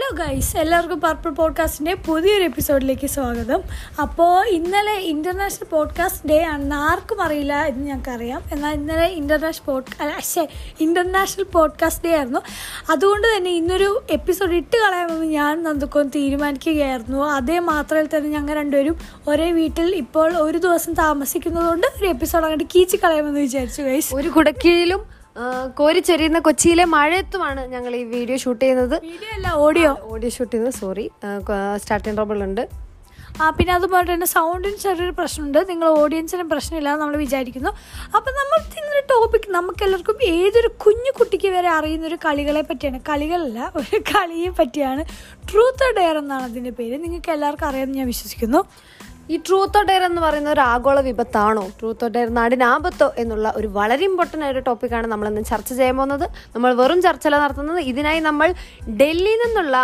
Hello guys എല്ലാവർക്കും purple പോഡ്കാസ്റ്റിൻ്റെ പുതിയൊരു എപ്പിസോഡിലേക്ക് സ്വാഗതം അപ്പോൾ ഇന്നലെ ഇൻ്റർനാഷണൽ പോഡ്കാസ്റ്റ് ഡേ ആണെന്ന് ആർക്കും അറിയില്ല എന്ന് ഞങ്ങൾക്കറിയാം എന്നാൽ ഇന്നലെ ഇൻ്റർനാഷണൽ പോഡ് പക്ഷേ ഇൻ്റർനാഷണൽ പോഡ്കാസ്റ്റ് ഡേ ആയിരുന്നു അതുകൊണ്ട് തന്നെ ഇന്നൊരു എപ്പിസോഡ് ഇട്ട് കളയാമെന്ന് ഞാൻ നന്ദുക്കോൻ തീരുമാനിക്കുകയായിരുന്നു അതേ മാത്രമല്ല തന്നെ ഞങ്ങൾ രണ്ടുപേരും ഒരേ വീട്ടിൽ ഇപ്പോൾ ഒരു ദിവസം താമസിക്കുന്നതുകൊണ്ട് ഒരു എപ്പിസോഡ് അങ്ങോട്ട് കീച്ചി കളയാമെന്ന് വിചാരിച്ചു ഗൈസ് ഒരു കുടക്കീഴിലും കോരിച്ചൊരിയുന്ന കൊച്ചിയിലെ മഴയത്തുമാണ് ഞങ്ങൾ ഈ വീഡിയോ ഷൂട്ട് ചെയ്യുന്നത് വീഡിയോ അല്ല ഓഡിയോ ഓഡിയോ ഷൂട്ട് ചെയ്യുന്നത് സോറി സ്റ്റാർട്ടിംഗ് ട്രബിൾ ഉണ്ട് ആ പിന്നെ അതുപോലെ തന്നെ സൗണ്ടിന് ചെറിയൊരു പ്രശ്നമുണ്ട് നിങ്ങൾ ഓഡിയൻസിന് പ്രശ്നമില്ല എന്ന് നമ്മൾ വിചാരിക്കുന്നു അപ്പം നമ്മൾ ഇന്നൊരു ടോപ്പിക് നമുക്ക് എല്ലാവർക്കും ഏതൊരു കുഞ്ഞു കുട്ടിക്ക് വരെ അറിയുന്ന ഒരു കളികളെ പറ്റിയാണ് കളികളല്ല ഒരു കളിയെ പറ്റിയാണ് ട്രൂത്ത് ഡെയർ എന്നാണ് അതിൻ്റെ പേര് നിങ്ങൾക്ക് എല്ലാവർക്കും അറിയാമെന്ന് ഞാൻ വിശ്വസിക്കുന്നു ഈ ട്രൂത്ത് ഡെയർ എന്ന് പറയുന്ന ഒരു ആഗോള വിപത്താണോ ട്രൂത്ത് ഡെയർ നാടിനാപത്തോ എന്നുള്ള ഒരു വളരെ ഇമ്പോർട്ടൻ്റ് ആയ ഒരു ടോപ്പിക്കാണ് നമ്മൾ ഇന്ന് ചർച്ച ചെയ്യാൻ പോകുന്നത് നമ്മൾ വെറും ചർച്ചല നടത്തുന്നത് ഇതിനായി നമ്മൾ ഡൽഹിയിൽ നിന്നുള്ള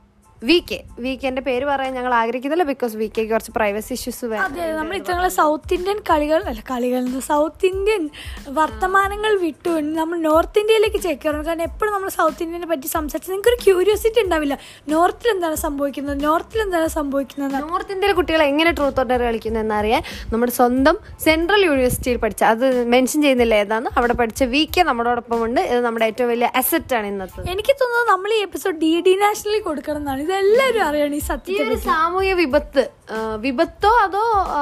വി കെ വി കെന്റെ പേര് പറയാൻ ഞങ്ങൾ ആഗ്രഹിക്കുന്നില്ല ബിക്കോസ് വി കെക്ക് കുറച്ച് പ്രൈവസി ഇഷ്യൂസ് അതെ നമ്മൾ ഇത്തവണ സൗത്ത് ഇന്ത്യൻ കളികൾ അല്ല കളികൾ സൗത്ത് ഇന്ത്യൻ വർത്തമാനങ്ങൾ വിട്ടു നമ്മൾ നോർത്ത് ഇന്ത്യയിലേക്ക് ചേക്കാറുണ്ട് കാരണം എപ്പോഴും നമ്മൾ സൗത്ത് ഇന്ത്യനെ പറ്റി സംസാരിച്ച് നിങ്ങൾക്ക് ഒരു ക്യൂരിയോസിറ്റി ഉണ്ടാവില്ല നോർത്തിൽ എന്താണ് സംഭവിക്കുന്നത് നോർത്തിൽ എന്താണ് സംഭവിക്കുന്നത് നോർത്ത് ഇന്ത്യയിലെ കുട്ടികൾ എങ്ങനെ ട്രൂത്ത് ഓർ ഡെയർ കളിക്കുന്നു എന്നറിയാൻ നമ്മുടെ സ്വന്തം സെൻട്രൽ യൂണിവേഴ്സിറ്റിയിൽ പഠിച്ച അത് മെൻഷൻ ചെയ്യുന്നില്ല ഏതാണ് അവിടെ പഠിച്ച വി കെ നമ്മളോടൊപ്പം ഉണ്ട് ഇത് നമ്മുടെ ഏറ്റവും വലിയ അസറ്റ് ആണ് ഇന്നത്തെ എനിക്ക് തോന്നുന്നത് നമ്മൾ ഈ എപ്പിസോഡ് ഡി ഡി നാഷണലിൽ കൊടുക്കണം എന്നാണ് ഇതെല്ലാവരും അറിയണം ഈ ഈ സത്യം ഒരു സാമൂഹ്യ വിപത്ത് ആ, വിപത്തോ അതോ ആ,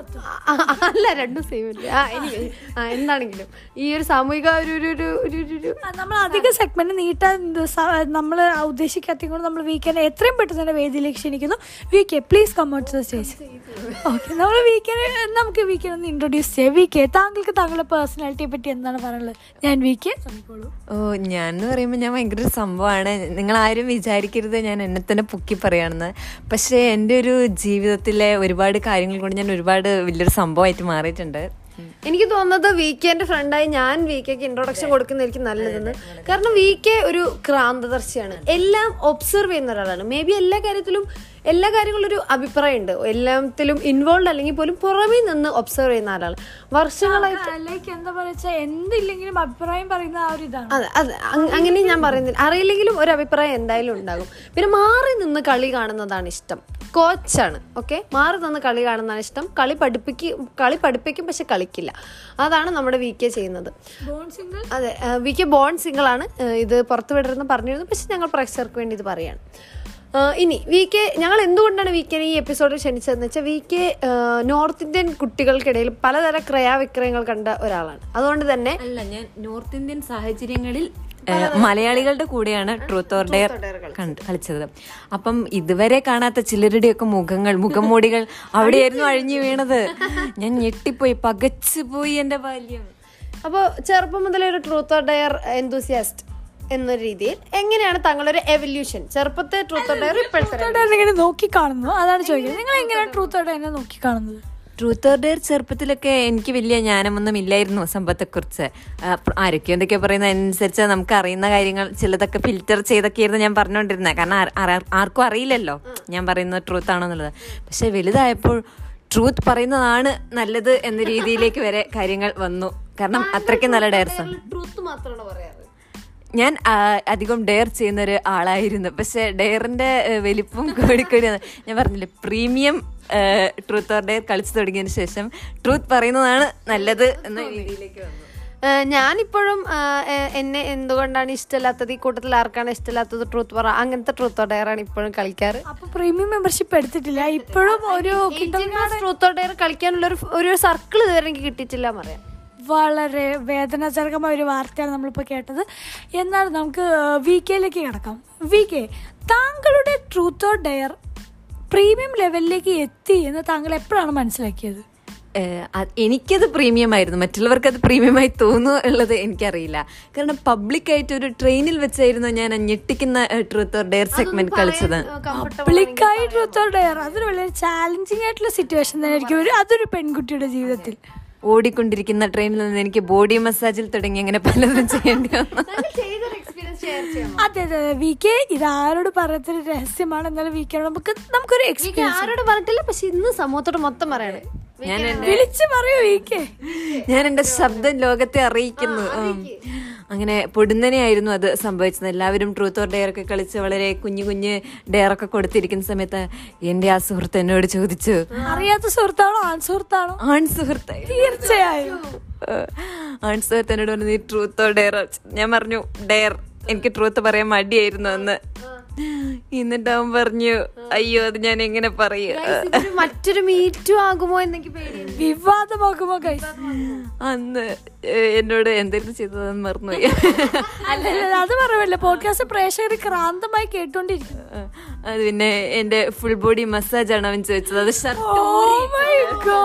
ആ, അല്ല രണ്ടും സെയിം അല്ലേ ആ anyway, ആ, എന്താണെങ്കിലും ഈ ഒരു സാമൂഹിക ഒരു ഒരു ഒരു ഒരു ഒരു- ഒരു നമ്മൾ അധിക സെഗ്മെന്റ് നീട്ടാൻ നമ്മൾ ഉദ്ദേശിക്കാത്തത് കൊണ്ട് നമ്മൾ വീക്കെൻഡ് എത്രയും പെട്ടെന്ന് തന്നെ വേദിയിലേക്ക് ക്ഷണിക്കുന്നു V K please come out the stage okay നമ്മൾ വീക്കെൻഡ് നമുക്ക് വീക്കെൻഡ് ഒന്ന് ഇൻട്രൊഡ്യൂസ് ചെയ്യാം വി കെ താങ്കൾക്ക് താങ്കളുടെ പേഴ്സണാലിറ്റിയെ പറ്റി എന്താണ് പറയാനുള്ളത് ഞാൻ വി കെ ഓ ഞാൻ എന്ന് പറയുമ്പോൾ ഞാൻ ഭയങ്കര ഒരു സംഭവമാണ് നിങ്ങൾ ആരും വിചാരിക്കരുത് ഞാൻ എന്നെ തന്നെ പൊക്കി പറയാണെന്ന് പക്ഷേ എൻ്റെ ഒരു ജീവിതത്തിലെ ഒരുപാട് കാര്യങ്ങൾ കൊണ്ട് ഞാൻ ഒരുപാട് വലിയൊരു സംഭവമായിട്ട് മാറിയിട്ടുണ്ട് എനിക്ക് തോന്നുന്നത് വി കെന്റെ ഫ്രണ്ടായി ഞാൻ വി കെക്ക് ഇൻട്രൊഡക്ഷൻ കൊടുക്കുന്നതായിരിക്കും നല്ലതെന്ന് കാരണം വി കെ ഒരു ക്രാന്തദർശിയാണ് എല്ലാം ഒബ്സർവ് ചെയ്യുന്ന ഒരാളാണ് മേ ബി എല്ലാ കാര്യത്തിലും എല്ലാ കാര്യങ്ങളും ഒരു അഭിപ്രായമുണ്ട് എല്ലാത്തിലും ഇൻവോൾവ് അല്ലെങ്കിൽ പോലും പുറമേ നിന്ന് ഒബ്സർവ് ചെയ്യുന്ന ആളാണ് വർഷങ്ങളായിട്ട് ലൈക്ക് എന്താ പറയുക എന്തില്ലെങ്കിലും അഭിപ്രായം പറയുന്ന ആ ഒരു ഇതാണ് അതെ അതെ അങ് അങ്ങനെ ഞാൻ പറയുന്നില്ല അറിയില്ലെങ്കിലും ഒരു അഭിപ്രായം എന്തായാലും ഉണ്ടാകും പിന്നെ മാറി നിന്ന് കളി കാണുന്നതാണ് ഇഷ്ടം കോച്ചാണ് ഓക്കെ മാറി നിന്ന് കളി കാണുന്നതാണ് ഇഷ്ടം കളി പഠിപ്പിക്കും കളി പഠിപ്പിക്കും പക്ഷെ കളിക്കില്ല അതാണ് നമ്മുടെ വി കെ ചെയ്യുന്നത് ബോൺ സിംഗിൾ അതെ വി കെ ബോൺ സിംഗിൾ ആണ് ഏഹ് ഇത് പുറത്തു വിടരുന്ന് പറഞ്ഞിരുന്നു പക്ഷെ ഞങ്ങൾ പ്രേക്ഷകർക്ക് വേണ്ടി ഇത് പറയാണ് ഏഹ് ഇനി വി കെ ഞങ്ങൾ എന്തുകൊണ്ടാണ് വി കെനെ ഈ എപ്പിസോഡിൽ ക്ഷണിച്ചതെന്ന് വെച്ചാൽ വി കെ നോർത്ത് ഇന്ത്യൻ കുട്ടികൾക്കിടയിൽ പലതരം ക്രയാവിക്രയങ്ങൾ കണ്ട ഒരാളാണ് അതുകൊണ്ട് തന്നെ അല്ല ഞാൻ നോർത്ത് ഇന്ത്യൻ സാഹചര്യങ്ങളിൽ ഏഹ്, മലയാളികളുടെ കൂടെയാണ് ട്രൂത്ത് ഓർ ഡെയർ കണ്ട് കളിച്ചത് അപ്പം ഇതുവരെ കാണാത്ത ചിലരുടെയൊക്കെ മുഖങ്ങൾ മുഖംമൂടികൾ അവിടെയായിരുന്നു അഴിഞ്ഞു വീണത് ഞാൻ ഞെട്ടിപ്പോയി പകച്ചു പോയി എന്റെ ബാല്യം അപ്പോൾ ചെറുപ്പം മുതലേ ഒരു ട്രൂത്ത് ഓർ ഡയർ എന്തൂസിയാസ്റ്റ് എന്ന രീതിയിൽ എങ്ങനെയാണ് താങ്കളൊരു എവല്യൂഷൻ ചെറുപ്പത്തെ ട്രൂത്ത് ഓർ ഡയർ ഇപ്പോഴത്തെ ഇങ്ങനെ നോക്കി കാണുന്നു അതാണ് ചോദിക്കുന്നത് നിങ്ങൾ എങ്ങനെയാണ് ട്രൂത്തോടെ എന്നെ നോക്കി കാണുന്നത് ട്രൂത്ത് ഓർ ഡെയർ ചെറുപ്പത്തിലൊക്കെ എനിക്ക് വലിയ ജ്ഞാനമൊന്നും ഇല്ലായിരുന്നു സമ്പത്തെക്കുറിച്ച് ആ, പ്ര- ആരൊക്കെയോ എന്തൊക്കെയോ പറയുന്ന അനുസരിച്ച് നമുക്ക് അറിയുന്ന കാര്യങ്ങൾ ചിലതൊക്കെ ഫിൽറ്റർ ചെയ്തൊക്കെയായിരുന്നു ഞാൻ പറഞ്ഞുകൊണ്ടിരുന്നത് കാരണം ആർ- ആർ- ആർക്കും അറിയില്ലല്ലോ ഞാൻ പറയുന്നത് ട്രൂത്ത് ആണോ എന്നുള്ളത് പക്ഷെ വലുതായപ്പോൾ ട്രൂത്ത് പറയുന്നതാണ് നല്ലത് എന്ന രീതിയിലേക്ക് വരെ കാര്യങ്ങൾ വന്നു കാരണം അത്രയ്ക്ക് നല്ല ഡയർസ് ട്രൂത്ത് മാത്രമാണ് പറയാറ് ഞാൻ ആ, അധികം ഡെയർ ചെയ്യുന്ന ഒരു ആളായിരുന്നു പക്ഷെ ഡെയറിന്റെ ഏ, വലിപ്പം കൂടിക്കൂടി വന്നു. ഞാൻ പറഞ്ഞില്ലേ പ്രീമിയം ട്രൂത്ത് ഓർ ഡെയർ കളിച്ചു തുടങ്ങിയതിന് ശേഷം ട്രൂത്ത് പറയുന്നതാണ് നല്ലത് എന്ന രീതിയിലേക്ക് വന്നു ഏഹ് ഞാനിപ്പോഴും ആഹ്, എ- എന്നെ എന്തുകൊണ്ടാണ് ഇഷ്ടമില്ലാത്തത് ഈ കൂട്ടത്തിൽ ആർക്കാണ് ഇഷ്ടമില്ലാത്തത് ട്രൂത്ത് പറ അങ്ങനത്തെ ട്രൂത്ത് ഓർ ഡയർ ആണ് ഇപ്പോഴും കളിക്കാറ് അപ്പൊ പ്രീമിയം മെമ്പർഷിപ്പ് എടുത്തിട്ടില്ല ഇപ്പോഴും ഒരു ട്രൂത്ത് ഓർ ഡയർ കളിക്കാനുള്ള ഒരു ഒരു സർക്കിൾ ഇതുവരെ എനിക്ക് കിട്ടിയിട്ടില്ല എന്ന് പറയാം വളരെ വേദനാജനകമായ ഒരു വാർത്തയാണ് നമ്മളിപ്പോൾ കേട്ടത് എന്നാൽ നമുക്ക് വി കെയിലേക്ക് കിടക്കാം വി കെ താങ്കളുടെ ട്രൂത്ത് ഓർ ഡെയർ പ്രീമിയം ലെവലിലേക്ക് എത്തി എന്ന് താങ്കൾ എപ്പോഴാണ് മനസ്സിലാക്കിയത് ഏ, അത് എനിക്കത് പ്രീമിയം ആയിരുന്നു മറ്റുള്ളവർക്ക് അത് പ്രീമിയമായി തോന്നുന്നു ഉള്ളത് എനിക്കറിയില്ല കാരണം പബ്ലിക് ആയിട്ട് ഒരു ട്രെയിനിൽ വെച്ചായിരുന്നു ഞാൻ ആ ഞെട്ടിക്കുന്ന ട്രൂത്ത് ഓർ ഡെയർ സെഗ്മെന്റ് കളിച്ചത് പബ്ലിക്കായി ട്രൂത്ത് ഓർ ഡെയർ അതൊരു വളരെ ചാലഞ്ചിങ് ആയിട്ടുള്ള സിറ്റുവേഷൻ തന്നെ ആയിരിക്കും ഒരു അതൊരു പെൺകുട്ടിയുടെ ജീവിതത്തിൽ ഓടിക്കൊണ്ടിരിക്കുന്ന ട്രെയിനിൽ നിന്ന് എനിക്ക് ബോഡി മസാജിൽ തുടങ്ങി അങ്ങനെ പലതും ചെയ്യേണ്ടി വന്നു അതെ അതെ വി കെ ഇത് ആരോട് പറയാത്തൊരു രഹസ്യമാണ് എന്നാലും വി കെ നമുക്ക് നമുക്കൊരു എക്സ്പീരിയൻസ് ആരോട് പറഞ്ഞിട്ടില്ല പക്ഷെ ഇന്ന് സമൂഹത്തോട് മൊത്തം പറയാണ് ഞാൻ വിളിച്ചു പറയൂ വി കെ ഞാൻ എന്റെ ശബ്ദം ലോകത്തെ അറിയിക്കുന്നു ഉം. അങ്ങനെ പൊടുന്നനെയായിരുന്നു അത് സംഭവിച്ചത് എല്ലാവരും ട്രൂത്ത് ഓർ ഡെയർ ഒക്കെ കളിച്ച് വളരെ കുഞ്ഞു കുഞ്ഞ് ഡെയർ ഒക്കെ കൊടുത്തിരിക്കുന്ന സമയത്ത് എൻ്റെ ആ സുഹൃത്ത് എന്നോട് ചോദിച്ചു അറിയാത്ത സുഹൃത്താണോ ആൺ സുഹൃത്താണോ ആൺ സുഹൃത്ത് തീർച്ചയായും ആൺ സുഹൃത്ത് എന്നോട് പറഞ്ഞു നീ ട്രൂത്ത് ഓർ ഡെയർ ഞാൻ പറഞ്ഞു ഡെയർ എനിക്ക് ട്രൂത്ത് പറയാൻ മടിയായിരുന്നു അന്ന് എന്നിട്ട് അവൻ പറഞ്ഞു അയ്യോ അത് ഞാൻ എങ്ങനെ പറയൂ ഇതൊരു മറ്റൊരു മീറ്റു ആകുമോ എന്നെനിക്ക് പേടിയുണ്ട് വിവാദമാക്കുമ്പോ guys. അന്ന് ഏഹ്, എന്നോട് എന്തായിരുന്നു ചെയ്തതെന്ന് മറന്നുപോയി അല്ല അല്ല, അത് പറയുമല്ലോ പോഡ്കാസ്റ്റ് പ്രേക്ഷകർ ക്രാന്തമായി കേട്ടോണ്ടിരിക്കും അത് പിന്നെ എന്റെ ഫുൾ ബോഡി മസാജ് ആണ് അവൻ ചോദിച്ചത് അത് shirt Oh my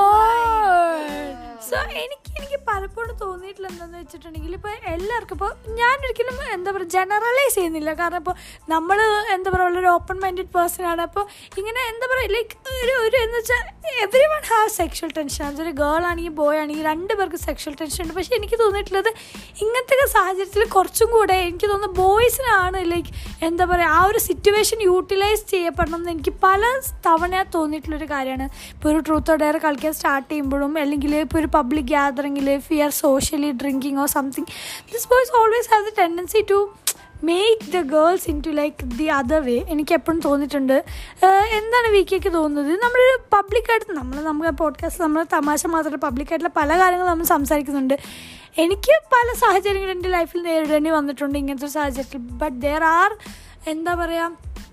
God. So, എനിക്ക് എനിക്ക് പലപ്പോഴും തോന്നിയിട്ടുള്ള എന്താന്ന് വെച്ചിട്ടുണ്ടെങ്കിൽ ഇപ്പൊ എല്ലാവർക്കും ഇപ്പൊ ഞാൻ ഒരിക്കലും എന്താ പറയുക ജനറലൈസ് ചെയ്യുന്നില്ല കാരണം ഇപ്പോൾ നമ്മൾ എന്താ പറയുക ഒരു ഓപ്പൺ മൈൻഡഡ് പേഴ്സൺ ആണ് അപ്പോൾ ഇങ്ങനെ എന്താ പറയുക ലൈക്ക് ഒരു ഒരു എന്ന് വെച്ചാൽ everyone have sexual tension അതൊരു ഗേൾ ആണെങ്കിൽ ബോയ് ആണെങ്കിൽ രണ്ട് പേർക്ക് സെക്ഷൽ ടെൻഷൻ ഉണ്ട് പക്ഷെ എനിക്ക് തോന്നിയിട്ടുള്ളത് ഇങ്ങനത്തെ സാഹചര്യത്തിൽ കുറച്ചും കൂടെ എനിക്ക് തോന്നുന്നു ബോയ്സിനാണ് ലൈക്ക് എന്താ പറയുക ആ ഒരു സിറ്റുവേഷൻ യൂട്ടിലൈസ് ചെയ്യപ്പെടണം എന്ന് എനിക്ക് പല തവണ തോന്നിയിട്ടുള്ളൊരു കാര്യമാണ് ഇപ്പോൾ ഒരു ട്രൂത്ത് ഓർ ഡയർ കളിക്കാൻ സ്റ്റാർട്ട് ചെയ്യുമ്പോഴും അല്ലെങ്കിൽ ഇപ്പോൾ ഒരു പബ്ലിക് ഗ്യാതറിങ്ങിൽ fear socially drinking or something this boys always have the tendency to make the girls into like the other way എനിക്ക് എപ്പോഴും തോന്നിയിട്ടുണ്ട് ഏഹ് എന്താണ് വിക്കിക്ക് തോന്നുന്നത് നമ്മളൊരു പബ്ലിക്കായിട്ട് നമ്മൾ നമുക്ക് പോഡ്കാസ്റ്റ് നമ്മൾ തമാശ മാത്രമല്ല പബ്ലിക്കായിട്ടുള്ള പല കാര്യങ്ങളും നമ്മൾ സംസാരിക്കുന്നുണ്ട് എനിക്ക് പല സാഹചര്യങ്ങളും എൻ്റെ ലൈഫിൽ നേരിടേണ്ടി വന്നിട്ടുണ്ട് ഇങ്ങനത്തെ ഒരു സാഹചര്യത്തിൽ ബട്ട് ദർ ആർ എന്താ പറയുക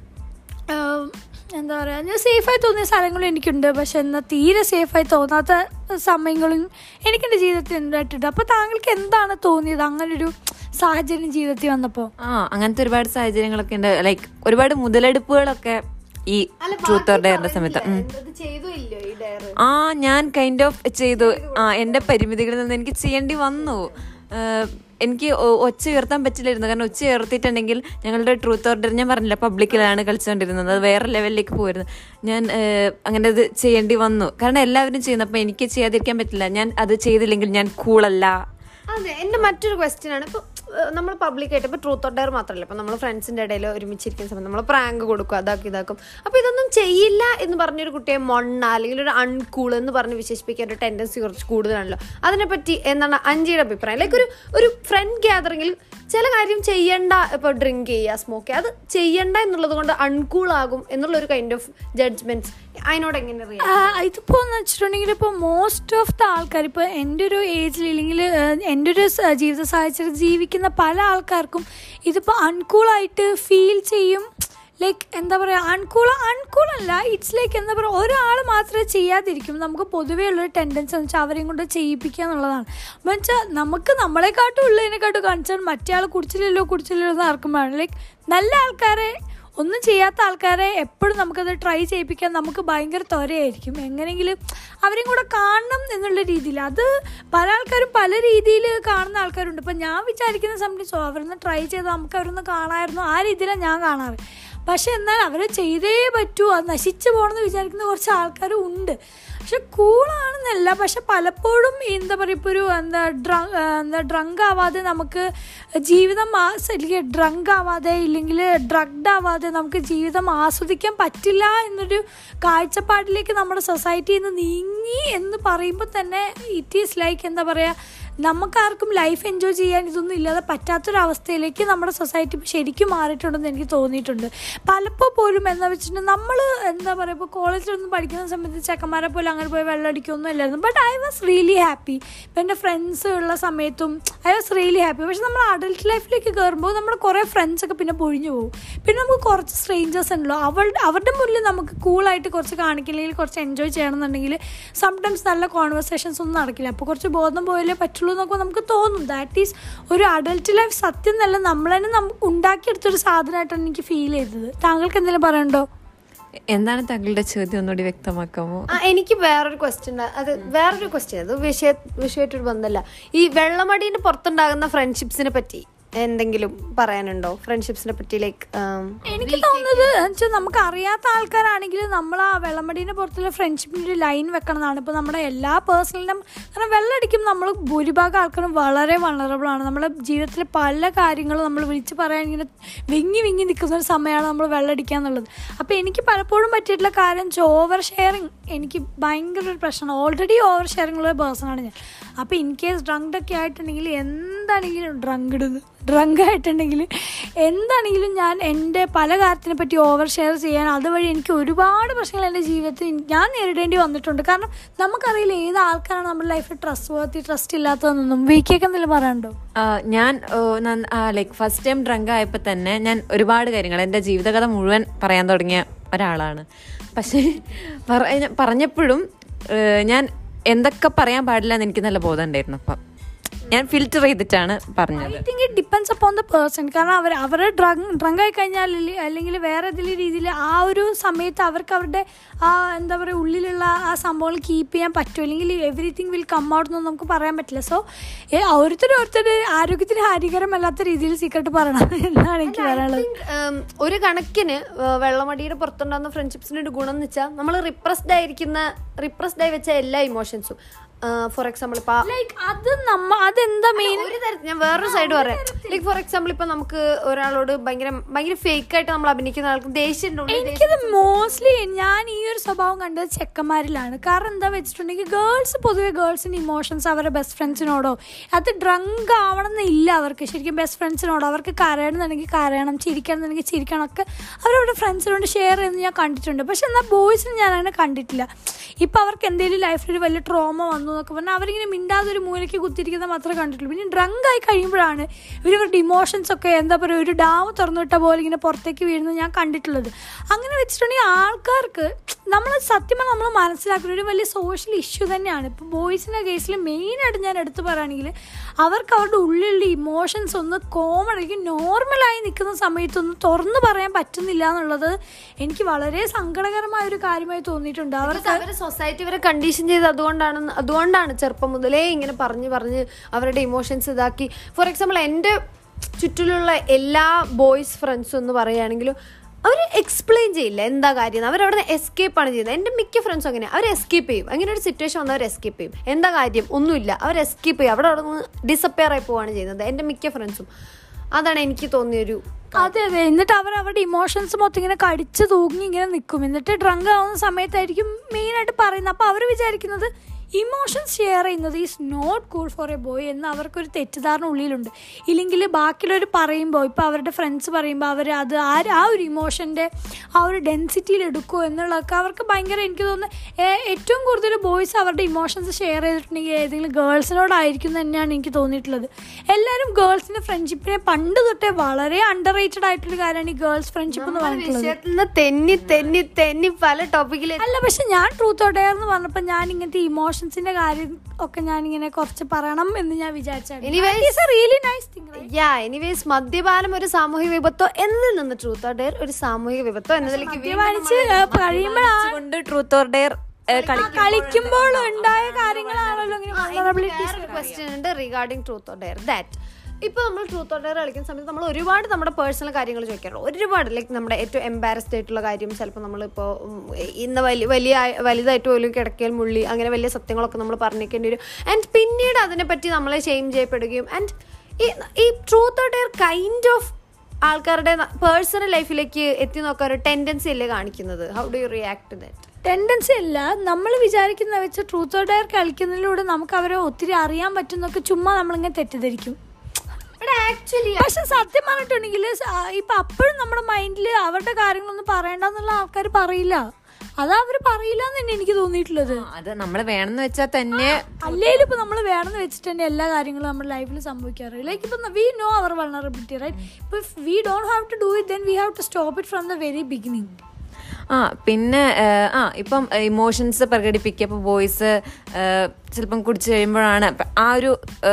ആഹ് എന്താ പറയുക ഞാൻ സേഫായി തോന്നിയ സ്ഥലങ്ങളും എനിക്കുണ്ട് പക്ഷെ എന്നാൽ തീരെ സേഫായി തോന്നാത്ത സമയങ്ങളും എനിക്കെൻ്റെ ജീവിതത്തിൽ ഉണ്ടായിട്ടുണ്ട് അപ്പോൾ താങ്കൾക്ക് എന്താണ് തോന്നിയത് അങ്ങനൊരു സാഹചര്യം ജീവിതത്തിൽ വന്നപ്പോൾ ആ അങ്ങനത്തെ ഒരുപാട് സാഹചര്യങ്ങളൊക്കെ ഉണ്ട് ലൈക്ക് ഒരുപാട് മുതലെടുപ്പുകളൊക്കെ ഈ ട്രൂത്ത് ഓർ ഡെയറിന്റെ സമയത്ത് ഉം. അത് ചെയ്തോ ഇല്ലയോ ഈ ഡയർ ആ ഞാൻ കൈൻഡ് ഓഫ് ചെയ്തു ആ എൻ്റെ പരിമിതികളിൽ നിന്ന് എനിക്ക് ചെയ്യേണ്ടി വന്നു ഏഹ് എനിക്ക് ഒ- ഒച്ച ഉയർത്താൻ പറ്റില്ലായിരുന്നു കാരണം ഒച്ച ഉയർത്തിയിട്ടുണ്ടെങ്കിൽ ഞങ്ങളുടെ ട്രൂത്ത് ഓർഡർ ഞാൻ പറഞ്ഞില്ല പബ്ലിക്കിലാണ് കളിച്ചുകൊണ്ടിരുന്നത് അത് വേറെ ലെവലിലേക്ക് പോയിരുന്നു ഞാൻ ഏഹ് അങ്ങനെ അത് ചെയ്യേണ്ടി വന്നു കാരണം എല്ലാവരും ചെയ്യുന്നു അപ്പം എനിക്ക് ചെയ്യാതിരിക്കാൻ പറ്റില്ല ഞാൻ അത് ചെയ്തില്ലെങ്കിൽ ഞാൻ കൂളല്ല അതെ എന്റെ മറ്റൊരു ക്വസ്റ്റ്യൻ ആണ് ഇപ്പൊ നമ്മൾ പബ്ലിക്കായിട്ട് ഇപ്പൊ ട്രൂത്ത് ഓർ ഡയർ മാത്രമല്ല ഇപ്പൊ നമ്മൾ ഫ്രണ്ട്സിന്റെ ഇടയിൽ ഒരുമിച്ചിരിക്കുന്ന സമയത്ത് നമ്മൾ പ്രാങ്ക് കൊടുക്കും അതാക്കും ഇതാക്കും അപ്പൊ ഇതൊന്നും ചെയ്യില്ല എന്ന് പറഞ്ഞൊരു കുട്ടിയെ മൊണ്ണ അല്ലെങ്കിൽ ഒരു അൺകൂൾ എന്ന് പറഞ്ഞ് വിശേഷിപ്പിക്കാൻ ഒരു ടെൻഡൻസി കുറച്ച് കൂടുതലാണല്ലോ അതിനെപ്പറ്റി എന്താണ് അഞ്ചിയുടെ അഭിപ്രായം ലൈക്ക് ഒരു ഒരു ഫ്രണ്ട് ഗ്യാതറിംഗിൽ ചില കാര്യം ചെയ്യണ്ട ഇപ്പൊ ഡ്രിങ്ക് ചെയ്യുക സ്മോക്ക് ചെയ്യുക അത് ചെയ്യണ്ട എന്നുള്ളത് കൊണ്ട് അൺകൂൾ ആകും എന്നുള്ള ഒരു കൈൻഡ് ഓഫ് ജഡ്ജ്മെന്റ്സ് അതിനോട് എങ്ങനെ അറിയാം ഇതിപ്പോൾ എന്ന് വെച്ചിട്ടുണ്ടെങ്കിൽ ഇപ്പോൾ മോസ്റ്റ് ഓഫ് ദ ആൾക്കാർ ഇപ്പോൾ എൻ്റെ ഒരു ഏജിൽ അല്ലെങ്കിൽ എൻ്റെ ഒരു സ- ജീവിത സാഹചര്യത്തിൽ ജീവിക്കുന്ന പല ആൾക്കാർക്കും ഇതിപ്പോൾ അൺകൂളായിട്ട് ഫീൽ ചെയ്യും ലൈക്ക് എന്താ പറയുക അൺകൂൾ അൺകൂൾ അല്ല ഇറ്റ്സ് ലൈക്ക് എന്താ പറയുക ഒരാൾ മാത്രമേ ചെയ്യാതിരിക്കും നമുക്ക് പൊതുവേ ഉള്ളൊരു ടെൻഡൻസി എന്ന് വെച്ചാൽ അവരെയും കൊണ്ട് ചെയ്യിപ്പിക്കുക എന്നുള്ളതാണ് എന്ന് വെച്ചാൽ നമുക്ക് നമ്മളെക്കാട്ടും ഉള്ളതിനെക്കാട്ടും കൺസേൺ മറ്റേ ആൾ കുടിച്ചില്ലല്ലോ കുടിച്ചില്ലല്ലോ എന്ന് ആർക്കുമ്പോഴാണ് ലൈക്ക് നല്ല ആൾക്കാരെ ഒന്നും ചെയ്യാത്ത ആൾക്കാരെ എപ്പോഴും നമുക്കത് ട്രൈ ചെയ്യിപ്പിക്കാൻ നമുക്ക് ഭയങ്കര ത്വരയായിരിക്കും എങ്ങനെയെങ്കിലും അവരെയും കൂടെ കാണണം എന്നുള്ള രീതിയിൽ അത് പല ആൾക്കാരും പല രീതിയിൽ കാണുന്ന ആൾക്കാരുണ്ട് ഇപ്പം ഞാൻ വിചാരിക്കുന്ന സംബന്ധിച്ചോ അവരൊന്ന് ട്രൈ ചെയ്ത് നമുക്ക് അവരൊന്ന് കാണാമായിരുന്നു ആ രീതിയിലാണ് ഞാൻ കാണാറ് പക്ഷെ എന്നാൽ അവരെ ചെയ്തേ പറ്റൂ അത് നശിച്ചു പോകണമെന്ന് വിചാരിക്കുന്ന കുറച്ച് ആൾക്കാരും ഉണ്ട് പക്ഷെ കൂളാണെന്നല്ല പക്ഷെ പലപ്പോഴും എന്താ പറയുക ഇപ്പോൾ ഒരു എന്താ ഡ്രങ്ക് എന്താ ഡ്രങ്ക് ആവാതെ നമുക്ക് ജീവിതം ആസ് അല്ലെങ്കിൽ ഡ്രങ്ക് ആവാതെ ഇല്ലെങ്കിൽ ഡ്രഗ്ഡ് ആവാതെ നമുക്ക് ജീവിതം ആസ്വദിക്കാൻ പറ്റില്ല എന്നൊരു കാഴ്ചപ്പാടിലേക്ക് നമ്മുടെ സൊസൈറ്റിയിൽ നിന്ന് നീങ്ങി എന്ന് പറയുമ്പോൾ തന്നെ ഇറ്റ് ഈസ് ലൈക്ക് എന്താ പറയുക നമുക്കാർക്കും ലൈഫ് എൻജോയ് ചെയ്യാൻ ഇതൊന്നും ഇല്ലാതെ പറ്റാത്തൊരവസ്ഥയിലേക്ക് നമ്മുടെ സൊസൈറ്റി ശരിക്കും മാറിയിട്ടുണ്ടെന്ന് എനിക്ക് തോന്നിയിട്ടുണ്ട് പലപ്പോൾ പോലും എന്താ വെച്ചിട്ടുണ്ടെങ്കിൽ നമ്മൾ എന്താ പറയുക ഇപ്പോൾ കോളേജിലൊന്നും പഠിക്കുന്ന സമയത്ത് ചെക്കന്മാരെ പോലെ അങ്ങനെ പോയി വെള്ളമടിക്കൊന്നും ഇല്ലായിരുന്നു but I was really happy ഇപ്പം എൻ്റെ ഫ്രണ്ട്സ് ഉള്ള സമയത്തും ഐ വാസ് റിയലി ഹാപ്പി പക്ഷെ നമ്മൾ അഡൽട്ട് ലൈഫിലേക്ക് കയറുമ്പോൾ നമ്മുടെ കുറേ ഫ്രണ്ട്സൊക്കെ പിന്നെ പൊഴിഞ്ഞു പോകും പിന്നെ നമുക്ക് കുറച്ച് സ്ട്രേഞ്ചേഴ്സ് ഉണ്ടല്ലോ അവളുടെ അവരുടെ മുന്നിൽ നമുക്ക് കൂളായിട്ട് കുറച്ച് കാണിക്കില്ലെങ്കിൽ കുറച്ച് എൻജോയ് ചെയ്യണമെന്നുണ്ടെങ്കിൽ സംടൈംസ് നല്ല കോൺവെർസേഷൻസ് ഒന്നും നടക്കില്ല അപ്പോൾ കുറച്ച് ബോധം പോയാലേ പറ്റുള്ളൂ എന്നൊക്കെ നമുക്ക് തോന്നും ദാറ്റ് ഈസ് ഒരു അഡൽട്ട് ലൈഫ് സത്യം നല്ല നമ്മൾ തന്നെ നമുക്ക് ഉണ്ടാക്കിയെടുത്തൊരു സാധനമായിട്ടാണ് എനിക്ക് ഫീൽ ചെയ്തത് താങ്കൾക്ക് എന്തെങ്കിലും പറയണ്ടോ എന്താണ് താങ്കളുടെ ചോദ്യം ഒന്നുകൂടി വ്യക്തമാക്കാമോ ആ എനിക്ക് വേറൊരു ക്വസ്റ്റ്യൻ അത് വേറൊരു ക്വസ്റ്റ്യൻ അത് വിഷയ വിഷയമായിട്ടൊരു ബന്ധമല്ല ഈ വെള്ളമടീന്റെ പുറത്തുണ്ടാകുന്ന ഫ്രണ്ട്ഷിപ്സിനെ പറ്റി എന്തെങ്കിലും പറയാനുണ്ടോ ഫ്രണ്ട്ഷിപ്സിനെ പറ്റി ലൈക്ക് എനിക്ക് തോന്നുന്നത് വെച്ചാൽ നമുക്ക് അറിയാത്ത ആൾക്കാരാണെങ്കിൽ നമ്മൾ ആ വെള്ളമടീൻ്റെ പുറത്തുള്ള ഫ്രണ്ട്ഷിപ്പിൻ്റെ ഒരു ലൈൻ വെക്കണം എന്നാണ് ഇപ്പോൾ നമ്മുടെ എല്ലാ പേഴ്സണലിനും കാരണം വെള്ളമടിക്കും നമ്മൾ ഭൂരിഭാഗം ആൾക്കാരും വളരെ വണറബിൾ ആണ് നമ്മുടെ ജീവിതത്തിലെ പല കാര്യങ്ങളും നമ്മൾ വിളിച്ച് പറയാൻ ഇങ്ങനെ വിങ്ങി വിങ്ങി നിൽക്കുന്ന ഒരു സമയമാണ് നമ്മൾ വെള്ളമടിക്കുക എന്നുള്ളത് അപ്പോൾ എനിക്ക് പലപ്പോഴും പറ്റിയിട്ടുള്ള കാര്യം ഓവർ ഷെയറിങ് എനിക്ക് ഭയങ്കര ഒരു പ്രശ്നമാണ് ഓൾറെഡി ഓവർ ഷെയറിംഗ് ഉള്ള പേഴ്സണാണ് ഞാൻ അപ്പോൾ ഇൻ കേസ് ഡ്രങ്ക് ഒക്കെ ആയിട്ടുണ്ടെങ്കിൽ എന്താണെങ്കിലും ഡ്രങ്ക് ഇടുന്നു ഡ്രങ്ക് ആയിട്ടുണ്ടെങ്കിൽ എന്താണെങ്കിലും ഞാൻ എൻ്റെ പല കാര്യത്തിനെ പറ്റി ഓവർ ഷെയർ ചെയ്യാൻ അതുവഴി എനിക്ക് ഒരുപാട് പ്രശ്നങ്ങൾ എൻ്റെ ജീവിതത്തിൽ ഞാൻ നേരിടേണ്ടി വന്നിട്ടുണ്ട് കാരണം നമുക്കറിയില്ല ഏത് ആൾക്കാരാണ് നമ്മുടെ ലൈഫിൽ ട്രസ്റ്റ് വർത്തി ട്രസ്റ്റ് ഇല്ലാത്തതെന്നൊന്നും വീക്കേക്ക് എന്തെങ്കിലും പറയാനുണ്ടോ ആ, ഞാൻ ലൈക്ക് ഫസ്റ്റ് ടൈം ഡ്രങ്ക് ആയപ്പോൾ തന്നെ ഞാൻ ഒരുപാട് കാര്യങ്ങൾ എൻ്റെ ജീവിതകഥ മുഴുവൻ പറയാൻ തുടങ്ങിയ ഒരാളാണ് പക്ഷേ പറ- പറഞ്ഞപ്പോഴും ഏഹ്, ഞാൻ എന്തൊക്കെ പറയാൻ പാടില്ല എന്ന് എനിക്ക് നല്ല ബോധം ഉണ്ടായിരുന്നു അപ്പം ഞാൻ ഫിൽറ്റർ ചെയ്തിട്ടാണ് പറഞ്ഞത് I think it depends upon the person കാരണം അവർ അവർ ഡ്രങ്ക് ഡ്രങ്ക് ആയി കഴിഞ്ഞാൽ ഇല്ല- അല്ലെങ്കിൽ വേറെ ഏതെങ്കിലും രീതിയിൽ ആ ഒരു സമയത്ത് അവർക്ക് അവരുടെ ആ എന്താ പറയുക ഉള്ളിലുള്ള ആ സംഭവങ്ങൾ കീപ്പ് ചെയ്യാൻ പറ്റും അല്ലെങ്കിൽ എവറിത്തിങ് വിൽ കം ഔട്ട് എന്നൊന്നും നമുക്ക് പറയാൻ പറ്റില്ല സോ ഓരോരുത്തരും ഓരോരുത്തരുടെ ആരോഗ്യത്തിന് ഹാനികരമല്ലാത്ത രീതിയിൽ സീക്രട്ട് പറയണം എന്നാണ് എനിക്ക് പറയാനുള്ളത് ഉം, ഒരു കണക്കിന് ഏഹ്, വെള്ളമടിയുടെ പുറത്തുണ്ടാകുന്ന ഫ്രണ്ട്ഷിപ്സിന്റെ ഒരു ഗുണം എന്ന് വെച്ചാൽ നമ്മൾ റിപ്രസ്ഡ് ആയിരിക്കുന്ന റിപ്രസ്ഡ് ആയി വെച്ച എല്ലാ ഇമോഷൻസും ഫോർ എക്സാമ്പിൾ ഇപ്പൊ ലൈക്ക് അത് നമ്മ അതെന്താ മെയിൻ ഒരു തരത്തിൽ ഞാൻ വേറൊരു സൈഡ് പറയാം ലൈക്ക് ഫോർ എക്സാമ്പിൾ ഇപ്പൊ നമുക്ക് ഒരാളോട് ഭയങ്കര ഭയങ്കര ഫേക്ക് ആയിട്ട് നമ്മൾ അഭിനയിക്കുന്ന ആൾക്ക് ദേഷ്യം ഉണ്ട് ഉള്ളിൽ എനിക്കത് മോസ്റ്റ്ലി ഞാൻ ഈ ഒരു സ്വഭാവം കണ്ടത് ചെക്കന്മാരിലാണ് കാരണം എന്താ വെച്ചിട്ടുണ്ടെങ്കിൽ ഗേൾസ് പൊതുവെ ഗേൾസിന്റെ ഇമോഷൻസ് അവരുടെ ബെസ്റ്റ് ഫ്രണ്ട്സിനോടോ അത് ഡ്രങ്ക് ആവണം എന്നില്ല അവർക്ക് ശരിക്കും ബെസ്റ്റ് ഫ്രണ്ട്സിനോടോ അവർക്ക് കരയണമെന്നുണ്ടെങ്കിൽ കരയണം ചിരിക്കണം എന്നുണ്ടെങ്കിൽ ചിരിക്കണം ഒക്കെ അവരവരുടെ ഫ്രണ്ട്സിനോട് ഷെയർ ചെയ്യുന്നത് ഞാൻ കണ്ടിട്ടുണ്ട് പക്ഷെ എന്നാൽ ബോയ്സിന് ഞാൻ അങ്ങനെ കണ്ടിട്ടില്ല ഇപ്പം അവർക്ക് എന്തെങ്കിലും ലൈഫിൽ ഒരു വലിയ ട്രോമ വന്നു എന്നൊക്കെ പറഞ്ഞാൽ അവരിങ്ങനെ മിണ്ടാതെ ഒരു മൂലയ്ക്ക് കുത്തിരിക്കുന്നത് മാത്രമേ കണ്ടിട്ടുള്ളൂ പിന്നെ ഡ്രങ്ക് ആയി കഴിയുമ്പോഴാണ് ഇവരുടെ ഇമോഷൻസ് ഒക്കെ എന്താ പറയുക ഒരു ഡാം തുറന്നു വിട്ട പോലെ ഇങ്ങനെ പുറത്തേക്ക് വീഴുന്നത് ഞാൻ കണ്ടിട്ടുള്ളത് അങ്ങനെ വെച്ചിട്ടുണ്ടെങ്കിൽ ആൾക്കാർക്ക് നമ്മൾ സത്യം നമ്മൾ മനസ്സിലാക്കുന്ന ഒരു വലിയ സോഷ്യൽ ഇഷ്യൂ തന്നെയാണ് ഇപ്പോൾ ബോയ്സിൻ്റെ കേസിൽ മെയിനായിട്ട് ഞാൻ എടുത്തു പറയുകയാണെങ്കിൽ അവർക്ക് അവരുടെ ഉള്ളിലുള്ള ഇമോഷൻസ് ഒന്ന് കോമൺ ആയിരിക്കും നോർമലായി നിൽക്കുന്ന സമയത്തൊന്നും തുറന്നു പറയാൻ പറ്റുന്നില്ല എന്നുള്ളത് എനിക്ക് വളരെ സങ്കടകരമായ ഒരു കാര്യമായി തോന്നിയിട്ടുണ്ട് അവർക്ക് അവരെ സൊസൈറ്റി ഇവരെ കണ്ടീഷൻ ചെയ്ത് അതുകൊണ്ടാണ് അതുകൊണ്ടാണ് ചെറുപ്പം മുതലേ ഇങ്ങനെ പറഞ്ഞ് പറഞ്ഞ് അവരുടെ ഇമോഷൻസ് ഇതാക്കി ഫോർ എക്സാമ്പിൾ എൻ്റെ ചുറ്റിലുള്ള എല്ലാ ബോയ്സ് ഫ്രണ്ട്സും എന്ന് പറയുകയാണെങ്കിലും അവർ എക്സ്പ്ലെയിൻ ചെയ്യില്ല എന്താ കാര്യം അവരവിടെ നിന്ന് എസ്കേപ്പ് ആണ് ചെയ്യുന്നത് എൻ്റെ മിക്ക ഫ്രണ്ട്സും അങ്ങനെ അവർ എസ്കേപ്പ് ചെയ്യും അങ്ങനെ ഒരു സിറ്റുവേഷൻ വന്നാൽ അവർ എസ്കേപ്പ് ചെയ്യും എന്താ കാര്യം ഒന്നുമില്ല അവർ എസ്കേപ്പ് ചെയ്യും അവിടെ അവിടെ നിന്ന് ഡിസപ്പിയർ ആയി പോവാണ് ചെയ്യുന്നത് എൻ്റെ മിക്ക ഫ്രണ്ട്സും അതാണ് എനിക്ക് തോന്നിയൊരു അതെ അതെ എന്നിട്ട് അവർ അവരുടെ ഇമോഷൻസ് മൊത്തം ഇങ്ങനെ കടിച്ച് തൂങ്ങി ഇങ്ങനെ നിൽക്കും എന്നിട്ട് ഡ്രങ്ക് ആവുന്ന സമയത്തായിരിക്കും മെയിനായിട്ട് പറയുന്നത് അപ്പോൾ അവർ വിചാരിക്കുന്നത് ഇമോഷൻസ് ഷെയർ ചെയ്യുന്നത് is not cool for a boy എന്ന് അവർക്കൊരു തെറ്റിദ്ധാരണ ഉള്ളിലുണ്ട് ഇല്ലെങ്കിൽ ബാക്കിയുള്ളവർ പറയുമ്പോൾ ഇപ്പോൾ അവരുടെ ഫ്രണ്ട്സ് പറയുമ്പോൾ അവർ അത് ആ ആ ഒരു ഇമോഷൻ്റെ ആ ഒരു ഡെൻസിറ്റിയിൽ എടുക്കുമോ എന്നുള്ളതൊക്കെ അവർക്ക് ഭയങ്കര എനിക്ക് തോന്നുന്നു ഏ- ഏറ്റവും കൂടുതൽ ബോയ്സ് അവരുടെ ഇമോഷൻസ് ഷെയർ ചെയ്തിട്ടുണ്ടെങ്കിൽ ഏതെങ്കിലും ഗേൾസിനോടായിരിക്കും എന്ന് തന്നെയാണ് എനിക്ക് തോന്നിയിട്ടുള്ളത് എല്ലാവരും ഗേൾസിൻ്റെ ഫ്രണ്ട്ഷിപ്പിനെ പണ്ട് തൊട്ടേ വളരെ അണ്ടർ റേറ്റഡ് ആയിട്ടൊരു കാര്യമാണ് ഈ ഗേൾസ് ഫ്രണ്ട്ഷിപ്പ് എന്ന് പറഞ്ഞിട്ടുള്ളത് വിഷയത്തിൽ നിന്ന് തെന്നി തെന്നി തെന്നി പല ടോപ്പിക്കിലേക്ക് അല്ല പക്ഷെ ഞാൻ ട്രൂത്ത് ഓട്ടയർ എന്ന് പറഞ്ഞപ്പോൾ ഞാൻ ഇങ്ങനത്തെ ഇമോഷൻസിന്റെ കാര്യം ഒക്കെ ഞാൻ ഇങ്ങനെ കുറച്ച് പറയണം എന്ന് ഞാൻ Anyways- really nice thing yeah anyways മദ്യപാനം ഒരു സാമൂഹിക വിപത്തോ എന്നതിൽ നിന്ന് ട്രൂത്ത് ഓർ ഡെയർ ഒരു സാമൂഹിക വിപത്തോ എന്നതിലേക്ക് വീണ്ടും മദ്യപാനിച്ച് കഴിയുമ്പോഴാണ് കൊണ്ട് ട്രൂത്ത് ഓർ ഡെയർ കളിക്കുമ്പോൾ ഉണ്ടായ കാര്യങ്ങളാണല്ലോ ഇങ്ങനെ vulnerabilities ക്വസ്റ്റ്യൻ ഉണ്ട് regarding truth or dare that ഇപ്പൊ നമ്മൾ ട്രൂത്ത് ഓർ ഡെയർ കളിക്കുന്ന സമയത്ത് നമ്മൾ ഒരുപാട് നമ്മുടെ പേഴ്സണൽ കാര്യങ്ങൾ ചോദിക്കാറുണ്ട് ഒരുപാട് ലൈക്ക് നമ്മുടെ ഏറ്റവും എംബാരസ്ഡ് ആയിട്ടുള്ള കാര്യം ചിലപ്പോൾ നമ്മളിപ്പോൾ ഇന്ന് വലിയ വലിയ വലുതായിട്ട് പോലും കിടക്കൽ മുള്ളി അങ്ങനെ വലിയ സത്യങ്ങളൊക്കെ നമ്മൾ പറഞ്ഞേക്കേണ്ടി വരും ആൻഡ് പിന്നീട് അതിനെപ്പറ്റി നമ്മളെ ഷെയിം ചെയ്യപ്പെടുകയും ആൻഡ് ഈ ഈ truth or dare kind of ആൾക്കാരുടെ പേഴ്സണൽ ലൈഫിലേക്ക് എത്തി നോക്കാൻ ഒരു ടെൻഡൻസി അല്ലേ കാണിക്കുന്നത് how do you react that tendency അല്ല നമ്മൾ വിചാരിക്കുന്ന വെച്ച് ട്രൂത്ത് ഓർ ഡയർ കളിക്കുന്നതിലൂടെ നമുക്ക് അവരെ ഒത്തിരി അറിയാൻ പറ്റുന്നൊക്കെ ചുമ്മാ നമ്മളിങ്ങനെ തെറ്റിദ്ധരിക്കും ആക്ച്വലി പക്ഷെ സത്യം പറഞ്ഞിട്ടുണ്ടെങ്കിൽ ഇപ്പൊ അപ്പോഴും നമ്മുടെ മൈൻഡിൽ അവരുടെ കാര്യങ്ങളൊന്നും പറയണ്ടെന്നുള്ള ആൾക്കാർ പറയില്ല അതാ അവര് പറയില്ല എന്ന് തന്നെ എനിക്ക് തോന്നിയിട്ടുള്ളത് അത് നമ്മൾ വേണമെന്ന് വെച്ചാൽ തന്നെ അല്ലേലും ഇപ്പൊ നമ്മൾ വേണമെന്ന് വെച്ചിട്ട് തന്നെ എല്ലാ കാര്യങ്ങളും നമ്മുടെ ലൈഫിൽ സംഭവിക്കാറ് ലൈക്ക് ഇപ്പൊ we know their vulnerability right ഇപ്പൊ we don't have to do it then we have to stop it from the very beginning ആ പിന്നെ ഏഹ്, ആ ഇപ്പം ഇമോഷൻസ് പ്രകടിപ്പിക്കുക ഇപ്പോൾ ബോയ്സ് ചിലപ്പം കുടിച്ചു കഴിയുമ്പോഴാണ് ഇപ്പം ആ ഒരു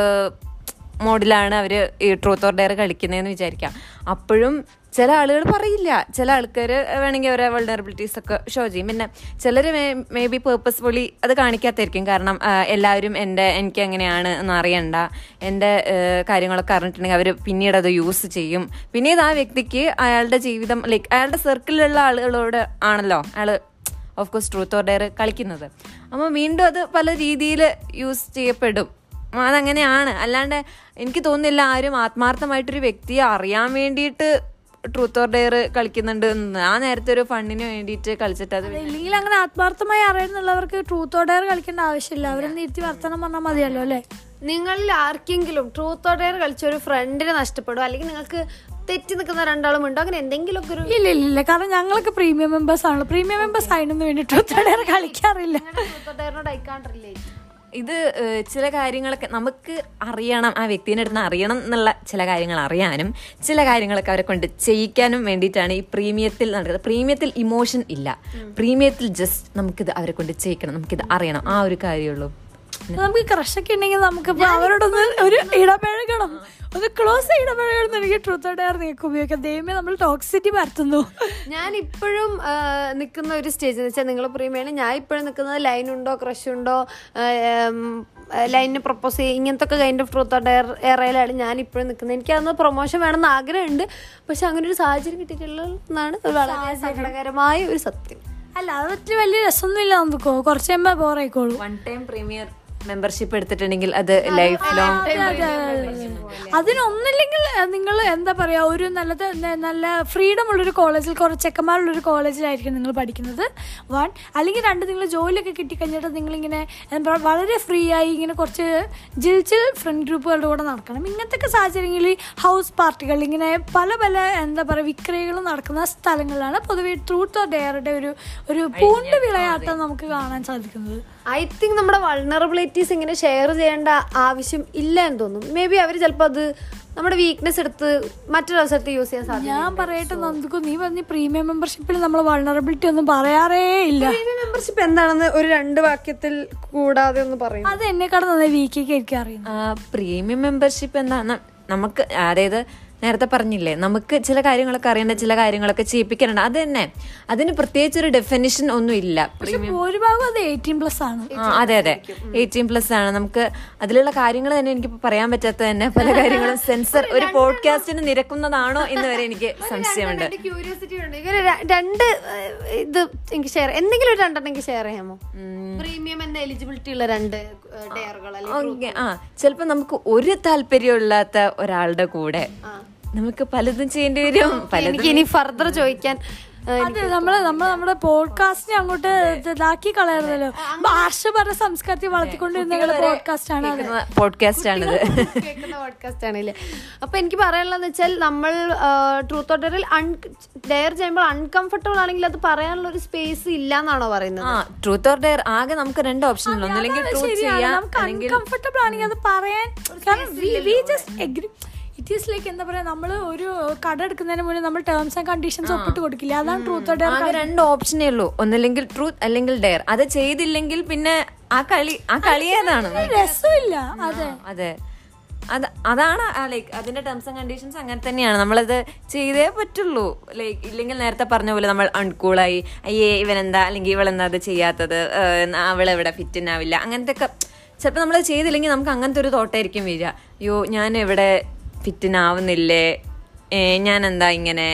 മോഡിലാണ് അവർ ഈ ട്രൂത്ത് ഓർ ഡെയർ കളിക്കുന്നതെന്ന് വിചാരിക്കാം അപ്പോഴും ചില ആളുകൾ പറയില്ല ചില ആൾക്കാർ വേണമെങ്കിൽ അവരെ വൾണറബിലിറ്റീസ് ഒക്കെ ഷോ ചെയ്യും പിന്നെ ചിലർ മേ ബി പേർപ്പസ്ഫുള്ളി അത് കാണിക്കാത്തായിരിക്കും കാരണം ആ, എല്ലാവരും എൻ്റെ എനിക്ക് എങ്ങനെയാണ് എന്ന് അറിയണ്ട എൻ്റെ ഏഹ്, കാര്യങ്ങളൊക്കെ അറിഞ്ഞിട്ടുണ്ടെങ്കിൽ അവർ പിന്നീട് അത് യൂസ് ചെയ്യും പിന്നീട് ആ വ്യക്തിക്ക് അയാളുടെ ജീവിതം ലൈക്ക് അയാളുടെ സർക്കിളിലുള്ള ആളുകളോട് ആണല്ലോ അയാൾ of course truth or dare കളിക്കുന്നത് അപ്പോൾ വീണ്ടും അത് പല രീതിയിൽ യൂസ് ചെയ്യപ്പെടും ആ, അതങ്ങനെയാണ് അല്ലാണ്ട് എനിക്ക് തോന്നുന്നില്ല ആരും ആത്മാർത്ഥമായിട്ടൊരു വ്യക്തിയെ അറിയാൻ വേണ്ടിയിട്ട് ട്രൂത്ത് ഓർ ഡെയർ കളിക്കുന്നുണ്ട് എന്ന്. ആ നേരത്തെ ഒരു ഫണ്ടിന് വേണ്ടിയിട്ട് കളിച്ചിട്ട് അത് ഇല്ലെങ്കിൽ അങ്ങനെ ആത്മാർത്ഥമായി അറിയുന്നുള്ളവർക്ക് ട്രൂത്ത് ഓർഡർ കളിക്കേണ്ട ആവശ്യമില്ല അവരൊന്ന് ഇരുത്തി വർത്തമാനം പറഞ്ഞാൽ മതിയല്ലോ അല്ലേ നിങ്ങളിൽ ആർക്കെങ്കിലും ട്രൂത്ത് ഓർ ഡെയർ കളിച്ച ഒരു ഫ്രണ്ടിനെ നഷ്ടപ്പെടും അല്ലെങ്കിൽ നിങ്ങൾക്ക് തെറ്റി നിൽക്കുന്ന രണ്ടാളും ഉണ്ടോ അങ്ങനെ എന്തെങ്കിലുമൊക്കെ ഒരു ഇല്ല ഇല്ല ഇല്ല കാരണം ഞങ്ങളൊക്കെ പ്രീമിയം മെമ്പേഴ്സ് ആണല്ലോ പ്രീമിയം മെമ്പേഴ്സ് അതിനൊന്നും വേണ്ടി ട്രൂത്ത് ഓർഡർ കളിക്കാറില്ല ട്രൂത്ത് ഓർ ഡെയറിനോട് ഐക്കാണ്ടില്ലേ ഇത് ഏഹ്, ചില കാര്യങ്ങളൊക്കെ നമുക്ക് അറിയണം ആ വ്യക്തിൻ്റെ അടുത്ത് നിന്ന് അറിയണം എന്നുള്ള ചില കാര്യങ്ങൾ അറിയാനും ചില കാര്യങ്ങളൊക്കെ അവരെ കൊണ്ട് ചെയ്യിക്കാനും വേണ്ടിയിട്ടാണ് ഈ പ്രീമിയത്തിൽ നടക്കുന്നത് പ്രീമിയത്തിൽ ഇമോഷൻ ഇല്ല പ്രീമിയത്തിൽ ജസ്റ്റ് നമുക്കിത് അവരെ കൊണ്ട് ചെയ്യിക്കണം നമുക്കിത് അറിയണം ആ ഒരു കാര്യമുള്ളൂ നമുക്ക് ക്രഷൊക്കെ ഉണ്ടെങ്കിൽ നമുക്ക് ഇപ്പൊ അവരോടൊന്ന് ഒരു ഇടപഴകണം ഒന്ന് ക്ലോസ് ഇടപഴകണം എന്ന് എനിക്ക് ട്രൂത്ത് ഓർഡർ നീക്ക് ഉപയോഗിക്കാം ദൈവമേ നമ്മൾ ടോക്സിറ്റി പരത്തുന്നു ഞാൻ ഇപ്പോഴും നിൽക്കുന്ന ഒരു സ്റ്റേജ് എന്ന് വെച്ചാൽ നിങ്ങൾ പ്രീമിയാണ് ഞാൻ ഇപ്പോഴും നിൽക്കുന്നത് ലൈൻ ഉണ്ടോ ക്രഷ് ഉണ്ടോ ലൈനിന് പ്രപ്പോസ് ചെയ്യും ഇങ്ങനത്തെ ഒക്കെ കൈൻഡ് ഓഫ് ട്രൂത്ത് ഡയർ ഏറയിലാണ് ഞാൻ ഇപ്പോഴും നിൽക്കുന്നത് എനിക്ക് അന്ന് പ്രൊമോഷൻ വേണമെന്ന് ആഗ്രഹമുണ്ട് പക്ഷെ അങ്ങനെ ഒരു സാഹചര്യം കിട്ടിയിട്ടുള്ളതാണ് ഒരു വളരെ സങ്കടകരമായ ഒരു സത്യം അല്ല അത് പറ്റി വലിയ രസമൊന്നും ഇല്ല നമുക്ക് കുറച്ച് കഴിയുമ്പോ ബോറായിക്കോളൂ വൺ ടൈം പ്രീമിയർ മെമ്പർഷിപ്പ് എടുത്തിട്ടുണ്ടെങ്കിൽ അത് ലൈഫ് ലോങ് അതിനൊന്നില്ലെങ്കിൽ നിങ്ങൾ എന്താ പറയാ ഒരു നല്ലത് ന- നല്ല ഫ്രീഡം ഉള്ളൊരു കോളേജിൽ കുറച്ച് ചെക്കന്മാരുള്ളൊരു കോളേജിലായിരിക്കും നിങ്ങൾ പഠിക്കുന്നത് വൺ അല്ലെങ്കിൽ രണ്ട് നിങ്ങൾ ജോലിയൊക്കെ കിട്ടിക്കഴിഞ്ഞിട്ട് നിങ്ങളിങ്ങനെ എന്താ പറയുക വളരെ ഫ്രീ ആയി ഇങ്ങനെ കുറച്ച് ജിൽ ജിൽ ഫ്രണ്ട് ഗ്രൂപ്പുകളുടെ കൂടെ നടക്കണം ഇങ്ങനത്തെ സാഹചര്യങ്ങളിൽ ഹൗസ് പാർട്ടികൾ ഇങ്ങനെ പല പല എന്താ പറയുക വിക്രയങ്ങളും നടക്കുന്ന സ്ഥലങ്ങളിലാണ് പൊതുവെ ട്രൂത്ത് ഓർ ഡെയറുടെ ഒരു ഒരു പൂണ്ട് വിളയാട്ടം നമുക്ക് കാണാൻ സാധിക്കുന്നത് ഐ തിങ്ക് നമ്മുടെ വൾണറബിലിറ്റീസ് ഇങ്ങനെ ഷെയർ ചെയ്യേണ്ട ആവശ്യം ഇല്ല എന്ന് തോന്നുന്നു മേ ബി അവർ ചിലപ്പോൾ അത് നമ്മുടെ വീക്ക്നെസ് എടുത്ത് മറ്റൊരു അവസരത്ത് യൂസ് ചെയ്യാൻ സാധിക്കും ഞാൻ പറയട്ടെ നന്ദിക്കു നീ പറഞ്ഞ പ്രീമിയം മെമ്പർഷിപ്പിൽ നമ്മൾ വൾണറബിലിറ്റി ഒന്നും പറയാറേ ഇല്ല മെമ്പർഷിപ്പ് എന്താണെന്ന് ഒരു രണ്ട് വാക്യത്തിൽ കൂടാതെ ഒന്ന് പറയും അത് എന്നെക്കാളും നന്നായി വീക്കിലേക്ക് എനിക്ക് അറിയുന്നു പ്രീമിയം മെമ്പർഷിപ്പ് എന്താ ന- നമുക്ക് അതായത് നേരത്തെ പറഞ്ഞില്ലേ നമുക്ക് ചില കാര്യങ്ങളൊക്കെ അറിയേണ്ട ചില കാര്യങ്ങളൊക്കെ ചെയ്യിപ്പിക്കാനുണ്ട് അത് തന്നെ അതിന് പ്രത്യേകിച്ച് ഒരു ഡെഫിനിഷൻ ഒന്നും ഇല്ല പക്ഷെ ഭൂരിഭാഗം അത് എയ്റ്റീൻ പ്ലസ് ആണ് ആ അതെ അതെ എയ്റ്റീൻ പ്ലസ് ആണ് നമുക്ക് അതിലുള്ള കാര്യങ്ങൾ തന്നെ എനിക്ക് പറയാൻ പറ്റാത്ത തന്നെ പല കാര്യങ്ങളും സെൻസർ ഒരു പോഡ്കാസ്റ്റിന് നിരക്കുന്നതാണോ എന്ന് വരെ എനിക്ക് സംശയമുണ്ട് ക്യൂരിയോസിറ്റി ഉണ്ട് ഇവര് ര- രണ്ട് ഏഹ്, ഇത് എനിക്ക് ഷെയർ എന്തെങ്കിലും ഒരു രണ്ടെണ്ണം എനിക്ക് ഷെയർ ചെയ്യാമോ പ്രീമിയം എന്ന എലിജിബിലിറ്റി ഉള്ള രണ്ട് ഡെയറുകൾ ഓക്കെ ആ ചിലപ്പോ നമുക്ക് ഒരു താല്പര്യമില്ലാത്ത ഒരാളുടെ കൂടെ നമുക്ക് പലതും ചെയ്യേണ്ടി വരും പലതും എനിക്ക് ഇനി ഫർദർ ചോദിക്കാൻ ഏഹ്, അത് നമ്മള് നമ്മൾ നമ്മുടെ പോഡ്കാസ്റ്റിനെ അങ്ങോട്ട് ഇതാക്കി കളയരുതല്ലോ ഭാഷ പറഞ്ഞ സംസ്കാരത്തെ വളർത്തിക്കൊണ്ടിരുന്ന പോഡ്കാസ്റ്റ് ആണ് അത് പോഡ്കാസ്റ്റ് ആണിത് കേൾക്കുന്ന പോഡ്കാസ്റ്റ് ആണല്ലേ അപ്പൊ എനിക്ക് പറയാനുള്ളതെന്ന് വെച്ചാൽ നമ്മൾ ട്രൂത്ത് ഓർഡറിൽ അൺ ഡെയർ ചെയ്യുമ്പോൾ അൺകംഫർട്ടബിൾ ആണെങ്കിൽ അത് പറയാനുള്ള ഒരു സ്പേസ് ഇല്ല എന്നാണോ പറയുന്നത് ആ ട്രൂത്ത് ഓർ ഡെയർ ആകെ നമുക്ക് രണ്ട് ഓപ്ഷൻ ഉള്ളൂ ഒന്നില്ലെങ്കിൽ അത് ട്രൂത്ത് ശരിയാണ് ചെയ്യാം നമുക്ക് അല്ലെങ്കിൽ അൺകംഫർട്ടബിൾ ആണെങ്കിൽ അത് പറയാൻ കാരണം we just agree it is like എന്താ പറയാ നമ്മൾ ഒരു കട എടുക്കുന്നതിന് മുന്നേ നമ്മൾ ടേംസ് ആൻഡ് കണ്ടീഷൻസ് ഒപ്പിട്ട് കൊടുക്കില്ല അതാണ് ട്രൂത്ത് ഡെയർ ആകെ രണ്ട് ഓപ്ഷനേ ഉള്ളൂ ഒന്നില്ലെങ്കിൽ ട്രൂത്ത് അല്ലെങ്കിൽ ഡെയർ അത് ചെയ്തില്ലെങ്കിൽ പിന്നെ ആ കളി ആ കളി ഏതാണ് രസമില്ല അതെ അതെ അത് അതാണ് ലൈക്ക് അതിന്റെ ടേംസ് ആൻഡ് കണ്ടീഷൻസ് അങ്ങനെ തന്നെയാണ് നമ്മളത് ചെയ്തേ പറ്റുള്ളൂ ലൈക്ക് ഇല്ലെങ്കിൽ നേരത്തെ പറഞ്ഞ പോലെ നമ്മൾ അൺകൂളായി അയ്യേ ഇവനെന്താ അല്ലെങ്കിൽ ഇവളെന്താ അത് ചെയ്യാത്തത് അവളെവിടെ ഫിറ്റിനാവില്ല അങ്ങനത്തെ ഒക്കെ ചിലപ്പോൾ നമ്മൾ ചെയ്തില്ലെങ്കിൽ നമുക്ക് അങ്ങനത്തെ ഒരു തോട്ടായിരിക്കും വരിക അയ്യോ ഞാൻ എവിടെ ഫിറ്റിനാവുന്നില്ലേ ഞാൻ എന്താ ഇങ്ങനെ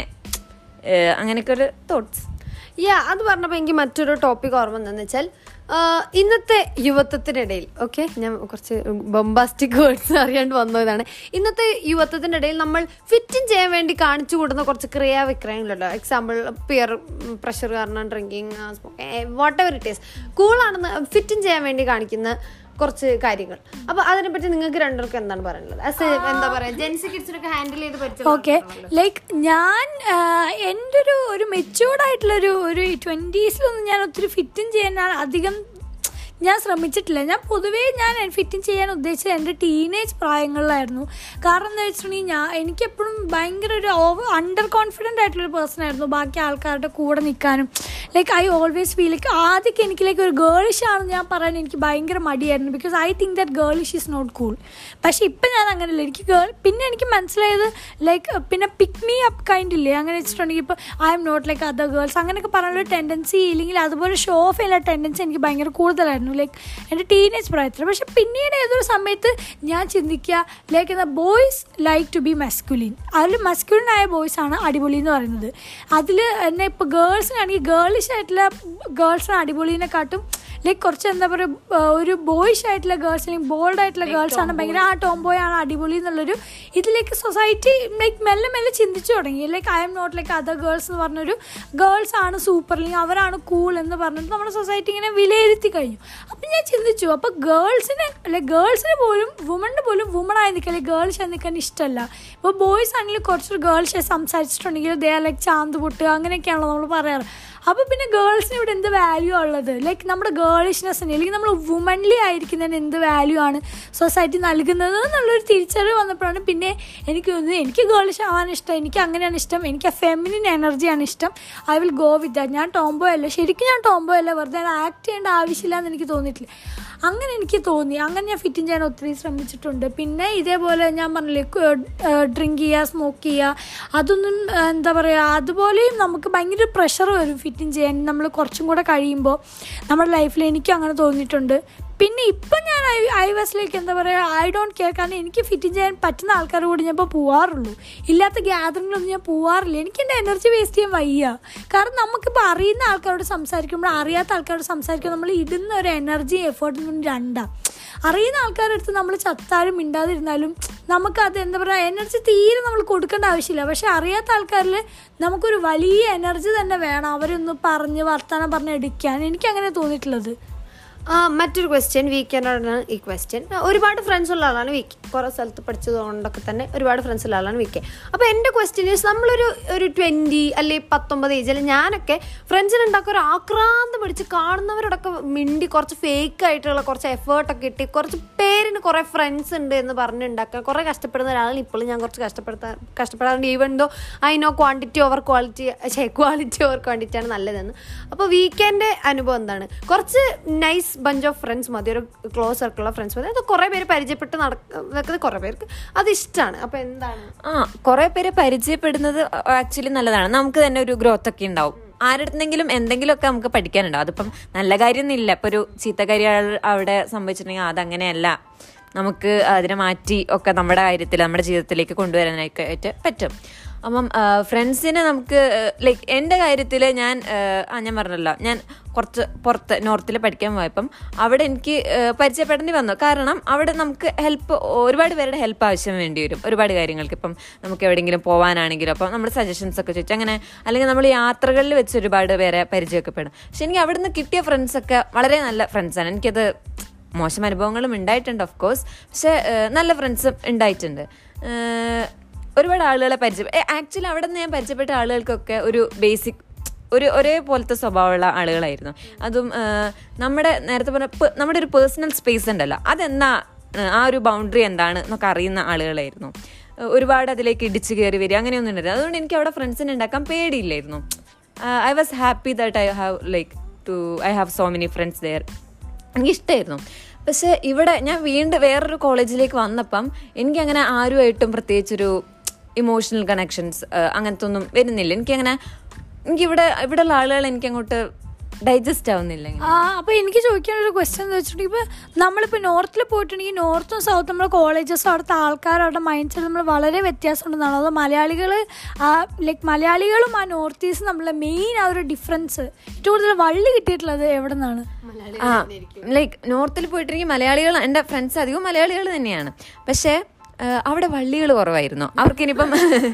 ഏ, അങ്ങനെയൊക്കെ ഒരു തോട്ട്സ് യാ അത് പറഞ്ഞപ്പോൾ എനിക്ക് മറ്റൊരു ടോപ്പിക് ഓർമ്മ എന്താണെന്ന് വെച്ചാൽ ആ, ഇന്നത്തെ യുവത്വത്തിനിടയിൽ ഓക്കെ ഞാൻ കുറച്ച് ബൊംബാസ്റ്റിക് വേർഡ്സ് അറിയാണ്ട് വന്നതാണ് ഇന്നത്തെ യുവത്വത്തിൻ്റെ ഇടയിൽ നമ്മൾ ഫിറ്റിംഗ് ചെയ്യാൻ വേണ്ടി കാണിച്ചു കൂടുന്ന കുറച്ച് ക്രിയാവിക്രയങ്ങളുണ്ടോ എക്സാമ്പിൾ പിയർ പ്രഷർ കാരണം drinking whatever it is കൂളാണെന്ന് ഫിറ്റിംഗ് ചെയ്യാൻ വേണ്ടി കാണിക്കുന്ന കുറച്ച് കാര്യങ്ങൾ അപ്പൊ അതിനെപ്പറ്റി നിങ്ങൾക്ക് രണ്ടുപേർക്കും എന്താണ് പറയാനുള്ളത് As a, എന്താ പറയാ ജെൻസി കിഡ്സിനൊക്കെ ഹാൻഡിൽ ചെയ്ത് പറ്റും ഓക്കെ ലൈക്ക് ഞാൻ ആഹ്, എൻ്റെ ഒരു ഒരു മെച്യൂർഡ് ആയിട്ടുള്ള ഒരു ഒരു ട്വൻറ്റീസിലൊന്നും ഞാൻ ഒത്തിരി ഫിറ്റിങ് ചെയ്യാൻ ഞാൻ അധികം ഞാൻ ശ്രമിച്ചിട്ടില്ല ഞാൻ പൊതുവേ ഞാൻ ഫിറ്റിംഗ് ചെയ്യാൻ ഉദ്ദേശിച്ചത് എൻ്റെ ടീനേജ് പ്രായങ്ങളിലായിരുന്നു കാരണം എന്താ വെച്ചിട്ടുണ്ടെങ്കിൽ ഞാൻ എനിക്കെപ്പോഴും ഭയങ്കര ഒരു ഓവർ അണ്ടർ കോൺഫിഡൻ്റ് ആയിട്ടുള്ളൊരു പേഴ്സൺ ആയിരുന്നു ബാക്കി ആൾക്കാരുടെ കൂടെ നിൽക്കാനും like I always feel like ആദ്യമൊക്കെ എനിക്ക് ലൈക്ക് ഒരു ഗേളിഷ് ആണെന്ന് ഞാൻ പറയാൻ എനിക്ക് ഭയങ്കര മടിയായിരുന്നു because I think that girlish is not cool പക്ഷെ ഇപ്പം ഞാൻ അങ്ങനെയല്ല എനിക്ക് ഗേൾ പിന്നെ എനിക്ക് മനസ്സിലായത് ലൈക്ക് പിന്നെ പിക്ക് മീ അപ്പ് കൈൻഡ് ഇല്ലേ അങ്ങനെ വെച്ചിട്ടുണ്ടെങ്കിൽ ഇപ്പോൾ I am not like other girls അങ്ങനെയൊക്കെ പറയാനുള്ള ടെൻഡൻസി ഇല്ലെങ്കിൽ അതുപോലെ ഷോ ഓഫ് ചെയ്യുന്ന ടെൻഡൻസി എനിക്ക് ഭയങ്കര കൂടുതലായിരുന്നു ലൈക്ക് എൻ്റെ ടീനേജ് പ്രായത്തിൽ പക്ഷെ പിന്നീട് ഏതൊരു സമയത്ത് ഞാൻ ചിന്തിക്കുക ലൈക്ക് എന്താ boys like to be masculine അതിൽ മസ്കുലിൻ ആയ ബോയ്സ് ആണ് അടിപൊളി എന്ന് പറയുന്നത് അതിൽ എന്നെ ഇപ്പോൾ ഗേൾസിനാണെങ്കിൽ ഗേളിഷ് ആയിട്ടുള്ള ഗേൾസിന് അടിപൊളിനെക്കാട്ടും ലൈക്ക് കുറച്ച് എന്താ പറയുക ഒരു ബോയ്ഷ് ആയിട്ടുള്ള ഗേൾസ് അല്ലെങ്കിൽ ബോൾഡ് ആയിട്ടുള്ള ഗേൾസ് ആണ് ഭയങ്കര ആ ടോംബോയ് ആണ് അടിപൊളി എന്നുള്ളൊരു ഇതിലേക്ക് സൊസൈറ്റി ലൈക്ക് മെല്ലെ മെല്ലെ ചിന്തിച്ചു തുടങ്ങി like I am not like other girls എന്ന് പറഞ്ഞൊരു ഗേൾസ് ആണ് സൂപ്പർ അല്ലെങ്കിൽ അവരാണ് കൂൾ എന്ന് പറഞ്ഞിട്ട് നമ്മുടെ സൊസൈറ്റി ഇങ്ങനെ വിലയിരുത്തി കഴിഞ്ഞു അപ്പം ഞാൻ ചിന്തിച്ചു അപ്പോൾ ഗേൾസിന് അല്ലെ ഗേൾസിന് പോലും വുമണിന് പോലും വുമൺ ആയി നിൽക്കാൻ ഗേൾസ് ആയി നിൽക്കാൻ ഇഷ്ടമല്ല ഇപ്പോൾ ബോയ്സ് ആണെങ്കിൽ കുറച്ചൊരു ഗേൾസ് സംസാരിച്ചിട്ടുണ്ടെങ്കിൽ ദേ ലൈക്ക് ചാന്ത് പൊട്ടുക അങ്ങനെയൊക്കെയാണല്ലോ നമ്മൾ പറയാറ് അപ്പോൾ പിന്നെ ഗേൾസിന് ഇവിടെ എന്ത് വാല്യൂ ഉള്ളത് ലൈക്ക് നമ്മുടെ ഗേളിഷ്നെസ്സിന് അല്ലെങ്കിൽ നമ്മൾ വുമൺലി ആയിരിക്കുന്നതിന് എന്ത് വാല്യൂ ആണ് സൊസൈറ്റി നൽകുന്നത് എന്നുള്ളൊരു തിരിച്ചറിവ് വന്നപ്പോഴാണ് പിന്നെ എനിക്ക് തോന്നുന്നത് എനിക്ക് ഗേളിഷ് ആവാൻ ഇഷ്ടം എനിക്ക് അങ്ങനെയാണ് ഇഷ്ടം എനിക്ക് ആ ഫെമിനിൻ എനർജിയാണ് ഇഷ്ടം I will go with that ഞാൻ ടോംബോ അല്ല ശരിക്കും ഞാൻ ടോംബോ അല്ല വെറുതെ ആക്ട് ചെയ്യേണ്ട ആവശ്യമില്ല എന്ന് എനിക്ക് തോന്നിയിട്ടില്ല അങ്ങനെ എനിക്ക് തോന്നി അങ്ങനെ ഞാൻ ഫിറ്റിങ് ചെയ്യാൻ ഒത്തിരി ശ്രമിച്ചിട്ടുണ്ട് പിന്നെ ഇതേപോലെ ഞാൻ പറഞ്ഞില്ലേ ഡ്രിങ്ക് ചെയ്യുക സ്മോക്ക് ചെയ്യുക അതൊന്നും ആ, എന്താ പറയുക അതുപോലെയും നമുക്ക് ഭയങ്കര പ്രഷർ വരും ഫിറ്റിങ് ചെയ്യാൻ നമ്മൾ കുറച്ചും കൂടെ കഴിയുമ്പോൾ നമ്മുടെ ലൈഫിൽ എനിക്കും അങ്ങനെ തോന്നിയിട്ടുണ്ട് പിന്നെ ഇപ്പം ഞാൻ ഐ ഐ വസിലേക്ക് എന്താ പറയുക ഐ ഡോണ്ട് കെയർ കാരണം എനിക്ക് ഫിറ്റിംഗ് ചെയ്യാൻ പറ്റുന്ന ആൾക്കാരുടെ കൂടെ ഞാൻ ഇപ്പോൾ പോവാറുള്ളൂ ഇല്ലാത്ത ഗ്യാതറിങ്ങിലൊന്നും ഞാൻ പോവാറില്ല എനിക്ക് എൻ്റെ എനർജി വേസ്റ്റ് ചെയ്യാൻ വയ്യ കാരണം നമുക്കിപ്പോൾ അറിയുന്ന ആൾക്കാരോട് സംസാരിക്കുമ്പോൾ അറിയാത്ത ആൾക്കാരോട് സംസാരിക്കുമ്പോൾ നമ്മൾ ഇടുന്ന ഒരു എനർജി എഫേർട്ടും രണ്ടാണ് അറിയുന്ന ആൾക്കാരുടെ അടുത്ത് നമ്മൾ ചത്താലും മിണ്ടാതിരുന്നാലും നമുക്കത് എന്താ പറയുക എനർജി തീരെ നമ്മൾ കൊടുക്കേണ്ട ആവശ്യമില്ല പക്ഷെ അറിയാത്ത ആൾക്കാരിൽ നമുക്കൊരു വലിയ എനർജി തന്നെ വേണം അവരൊന്ന് പറഞ്ഞ് വർത്തമാനം പറഞ്ഞ് എടുക്കാൻ എനിക്കങ്ങനെ തോന്നിയിട്ടുള്ളത് ആ, മറ്റൊരു ക്വസ്റ്റ്യൻ വീക്കെൻഡാണ് ഈ ക്വസ്റ്റ്യൻ ഒരുപാട് ഫ്രണ്ട്സ് ഉള്ള ആളാണ് വീക്ക് കുറേ സ്ഥലത്ത് പഠിച്ചത് കൊണ്ടൊക്കെ തന്നെ ഒരുപാട് ഫ്രണ്ട്സ് ഉള്ള ആളാണ് വീക്കെ അപ്പോൾ എൻ്റെ ക്വസ്റ്റ്യൻ ഈസ് നമ്മളൊരു ഒരു ട്വൻറ്റി അല്ലെങ്കിൽ പത്തൊമ്പത് ഏജ് അല്ലെങ്കിൽ ഞാനൊക്കെ ഫ്രണ്ട്സിന് ഉണ്ടാക്കുക ഒരു ആക്രാന്തം പിടിച്ച് കാണുന്നവരോടൊക്കെ മിണ്ടി കുറച്ച് ഫേക്ക് ആയിട്ടുള്ള കുറച്ച് എഫേർട്ടൊക്കെ ഇട്ട് കുറച്ച് പേരിന് കുറേ ഫ്രണ്ട്സ് ഉണ്ട് എന്ന് പറഞ്ഞുണ്ടാക്കാൻ കുറേ കഷ്ടപ്പെടുന്ന ഒരാളാണ് ഇപ്പോഴും ഞാൻ കുറച്ച് കഷ്ടപ്പെടുത്താൻ കഷ്ടപ്പെടാറുണ്ട് even though I know quantity over quality ശേ ക്വാളിറ്റി ഓവർ ക്വാണ്ടിറ്റി ആണ് നല്ലതെന്ന് അപ്പോൾ വീക്കെൻഡ് അനുഭവം എന്താണ് കുറച്ച് നൈസ് ബഞ്ച് ഓഫ് ഫ്രണ്ട്സ് മതി ഒരു ക്ലോസ് സർക്കിളുള്ള ഫ്രണ്ട്സ് മതി അത് കുറേ പേര് പരിചയപ്പെട്ട് നടക്കുന്നത് കുറേ പേർക്ക് അത് ഇഷ്ടമാണ് അപ്പോൾ എന്താണ് ആ കുറെ പേരെ പരിചയപ്പെടുന്നത് ആക്ച്വലി നല്ലതാണ് നമുക്ക് തന്നെ ഒരു ഗ്രോത്ത് ഒക്കെ ഉണ്ടാവും ആരുടെന്നെങ്കിലും എന്തെങ്കിലുമൊക്കെ നമുക്ക് പഠിക്കാനുണ്ടാവും അതിപ്പം നല്ല കാര്യമൊന്നുമില്ല ഇപ്പൊ ഒരു ചീത്ത കാര്യം അയാൾ അവിടെ സംഭവിച്ചിട്ടുണ്ടെങ്കിൽ അതങ്ങനെയല്ല നമുക്ക് അതിനെ മാറ്റി ഒക്കെ നമ്മുടെ കാര്യത്തിൽ നമ്മുടെ ജീവിതത്തിലേക്ക് കൊണ്ടുവരാനായിട്ട് ആയിട്ട് പറ്റും അപ്പം ഫ്രണ്ട്സിനെ നമുക്ക് ലൈക്ക് എൻ്റെ കാര്യത്തിൽ ഞാൻ ആ ഞാൻ പറഞ്ഞല്ലോ ഞാൻ കുറച്ച് പുറത്ത് നോർത്തിൽ പഠിക്കാൻ പോയപ്പം അവിടെ എനിക്ക് ആ, പരിചയപ്പെടേണ്ടി വന്നു കാരണം അവിടെ നമുക്ക് ഹെൽപ്പ് ഒരുപാട് പേരുടെ ഹെൽപ്പ് ആവശ്യം വേണ്ടി വരും ഒരുപാട് കാര്യങ്ങൾക്ക് ഇപ്പം നമുക്ക് എവിടെയെങ്കിലും പോകാനാണെങ്കിലും അപ്പം നമ്മൾ സജഷൻസ് ഒക്കെ ചോദിച്ചു അങ്ങനെ അല്ലെങ്കിൽ നമ്മൾ യാത്രകളിൽ വെച്ച് ഒരുപാട് പേരെ പരിചയമൊക്കെ പെടും പക്ഷെ എനിക്ക് അവിടുന്ന് കിട്ടിയ ഫ്രണ്ട്സൊക്കെ വളരെ നല്ല ഫ്രണ്ട്സാണ് എനിക്കത് മോശം അനുഭവങ്ങളും ഉണ്ടായിട്ടുണ്ട് ഓഫ് കോഴ്സ് പക്ഷെ ഏഹ്, നല്ല ഫ്രണ്ട്സും ഉണ്ടായിട്ടുണ്ട് ഏഹ്, ഒരുപാട് ആളുകളെ പരിചയം ആക്ച്വലി അവിടെ നിന്ന് ഞാൻ പരിചയപ്പെട്ട ആളുകൾക്കൊക്കെ ഒരു ബേസിക് ഒരു ഒരേപോലത്തെ സ്വഭാവമുള്ള ആളുകളായിരുന്നു അതും ഏഹ്, നമ്മുടെ നേരത്തെ പറഞ്ഞ പേ- നമ്മുടെ ഒരു പേഴ്സണൽ സ്പേസ് ഉണ്ടല്ലോ അതെന്നാ ഏഹ്, ആ ഒരു ബൗണ്ടറി എന്താണ് എന്നൊക്കെ അറിയുന്ന ആളുകളായിരുന്നു ഏഹ്, ഒരുപാട് അതിലേക്ക് ഇടിച്ചു കയറി വരിക അങ്ങനെയൊന്നും ഉണ്ടായിരുന്നു അതുകൊണ്ട് എനിക്ക് അവിടെ ഫ്രണ്ട്സിനെ ഉണ്ടാക്കാൻ പേടിയില്ലായിരുന്നു I was happy that I have like to I have so many friends there എനിക്കിഷ്ടമായിരുന്നു പക്ഷെ ഇവിടെ ഞാൻ വീണ്ടും വേറൊരു കോളേജിലേക്ക് വന്നപ്പം എനിക്കങ്ങനെ ആരുമായിട്ടും പ്രത്യേകിച്ചൊരു ഇമോഷണൽ കണക്ഷൻസ് അങ്ങനത്തെ ഒന്നും വരുന്നില്ല എനിക്കങ്ങനെ എനിക്കിവിടെ ഇവിടെയുള്ള ആളുകൾ എനിക്കങ്ങോട്ട് ഡൈജസ്റ്റ് ആവുന്നില്ല ഇങ്ങനെ. ആ അപ്പോൾ എനിക്ക് ചോദിക്കാനൊരു ക്വസ്റ്റ്യൻ എന്ന് വെച്ചിട്ടുണ്ടെങ്കിൽ ഇപ്പോൾ നമ്മളിപ്പോൾ നോർത്തിൽ പോയിട്ടുണ്ടെങ്കിൽ നോർത്തും സൗത്തും നമ്മുടെ കോളേജസും അവിടുത്തെ ആൾക്കാർ അവരുടെ മൈൻഡ് സെറ്റ് നമ്മൾ വളരെ വ്യത്യാസമുണ്ടെന്നാണ് അത് മലയാളികൾ ലൈക്ക് മലയാളികളും ആ നോർത്ത് ഈസ്റ്റ് നമ്മളെ മെയിൻ ആ ഒരു ഡിഫറൻസ് ഏറ്റവും കൂടുതൽ വള്ളി കിട്ടിയിട്ടുള്ളത് എവിടെ നിന്നാണ് ആ ലൈക്ക് നോർത്തിൽ പോയിട്ടുണ്ടെങ്കിൽ മലയാളികൾ എൻ്റെ ഫ്രണ്ട്സ് അധികം മലയാളികൾ തന്നെയാണ് പക്ഷേ ഏഹ്, അവിടെ വള്ളികൾ കുറവായിരുന്നു അവർക്ക് ഇനിയിപ്പം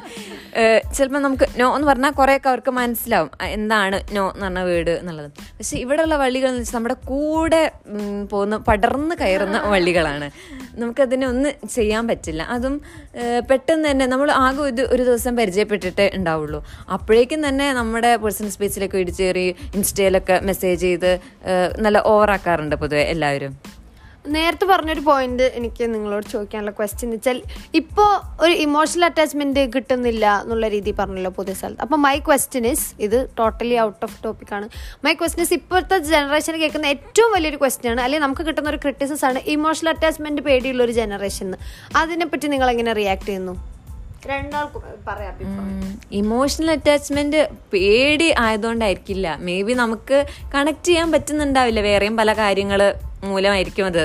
ചിലപ്പോൾ നമുക്ക് നോ എന്ന് പറഞ്ഞാൽ കുറേയൊക്കെ അവർക്ക് മനസ്സിലാവും അഹ് എന്താണ് നോ എന്ന് പറഞ്ഞ വീട് എന്നുള്ളത് പക്ഷെ ഇവിടെയുള്ള വള്ളികൾ എന്ന് വെച്ചാൽ നമ്മുടെ കൂടെ ഉം, പോകുന്ന പടർന്ന് കയറുന്ന വള്ളികളാണ് നമുക്കതിനെ ഒന്നും ചെയ്യാൻ പറ്റില്ല അതും ഏഹ്, പെട്ടെന്ന് തന്നെ നമ്മൾ ആകെ ഇത് ഒരു ദിവസം പരിചയപ്പെട്ടിട്ടേ ഉണ്ടാവുള്ളൂ അപ്പോഴേക്കും തന്നെ നമ്മുടെ പേഴ്സണൽ സ്പേസിലൊക്കെ ഇടിച്ചേറി ഇൻസ്റ്റയിലൊക്കെ മെസ്സേജ് ചെയ്ത് ഏഹ്, നല്ല ഓവറാക്കാറുണ്ട് പൊതുവെ എല്ലാവരും നേരത്തെ പറഞ്ഞൊരു പോയിന്റ് എനിക്ക് നിങ്ങളോട് ചോദിക്കാനുള്ള ക്വസ്റ്റ്യൻ വെച്ചാൽ ഇപ്പോൾ ഒരു ഇമോഷണൽ അറ്റാച്ച്മെന്റ് കിട്ടുന്നില്ല എന്നുള്ള രീതി പറഞ്ഞല്ലോ പുതിയ സ്ഥലത്ത് അപ്പോൾ മൈ ക്വസ്റ്റ്യൻ ഇസ് ഇത് ടോട്ടലി ഔട്ട് ഓഫ് ടോപ്പിക് ആണ് മൈ ക്വസ്റ്റ്യൻ ഇസ് ഇപ്പോഴത്തെ ജനറേഷൻ കേൾക്കുന്ന ഏറ്റവും വലിയൊരു ക്വസ്റ്റ്യൻ ആണ് അല്ലെങ്കിൽ നമുക്ക് കിട്ടുന്ന ഒരു ക്രിറ്റിസിസ് ആണ് ഇമോഷണൽ അറ്റാച്ച്മെന്റ് പേടിയുള്ള ഒരു ജനറേഷൻ അതിനെപ്പറ്റി നിങ്ങൾ എങ്ങനെ റിയാക്ട് ചെയ്യുന്നു രണ്ടാൾക്കും പറയാം അഭിപ്രായം. ഇമോഷണൽ അറ്റാച്ച്മെന്റ് പേടി ആയതുകൊണ്ടായിരിക്കില്ല മേ ബി നമുക്ക് കണക്ട് ചെയ്യാൻ പറ്റുന്നുണ്ടാവില്ല വേറെയും പല കാര്യങ്ങൾ മൂലമായിരിക്കും അത്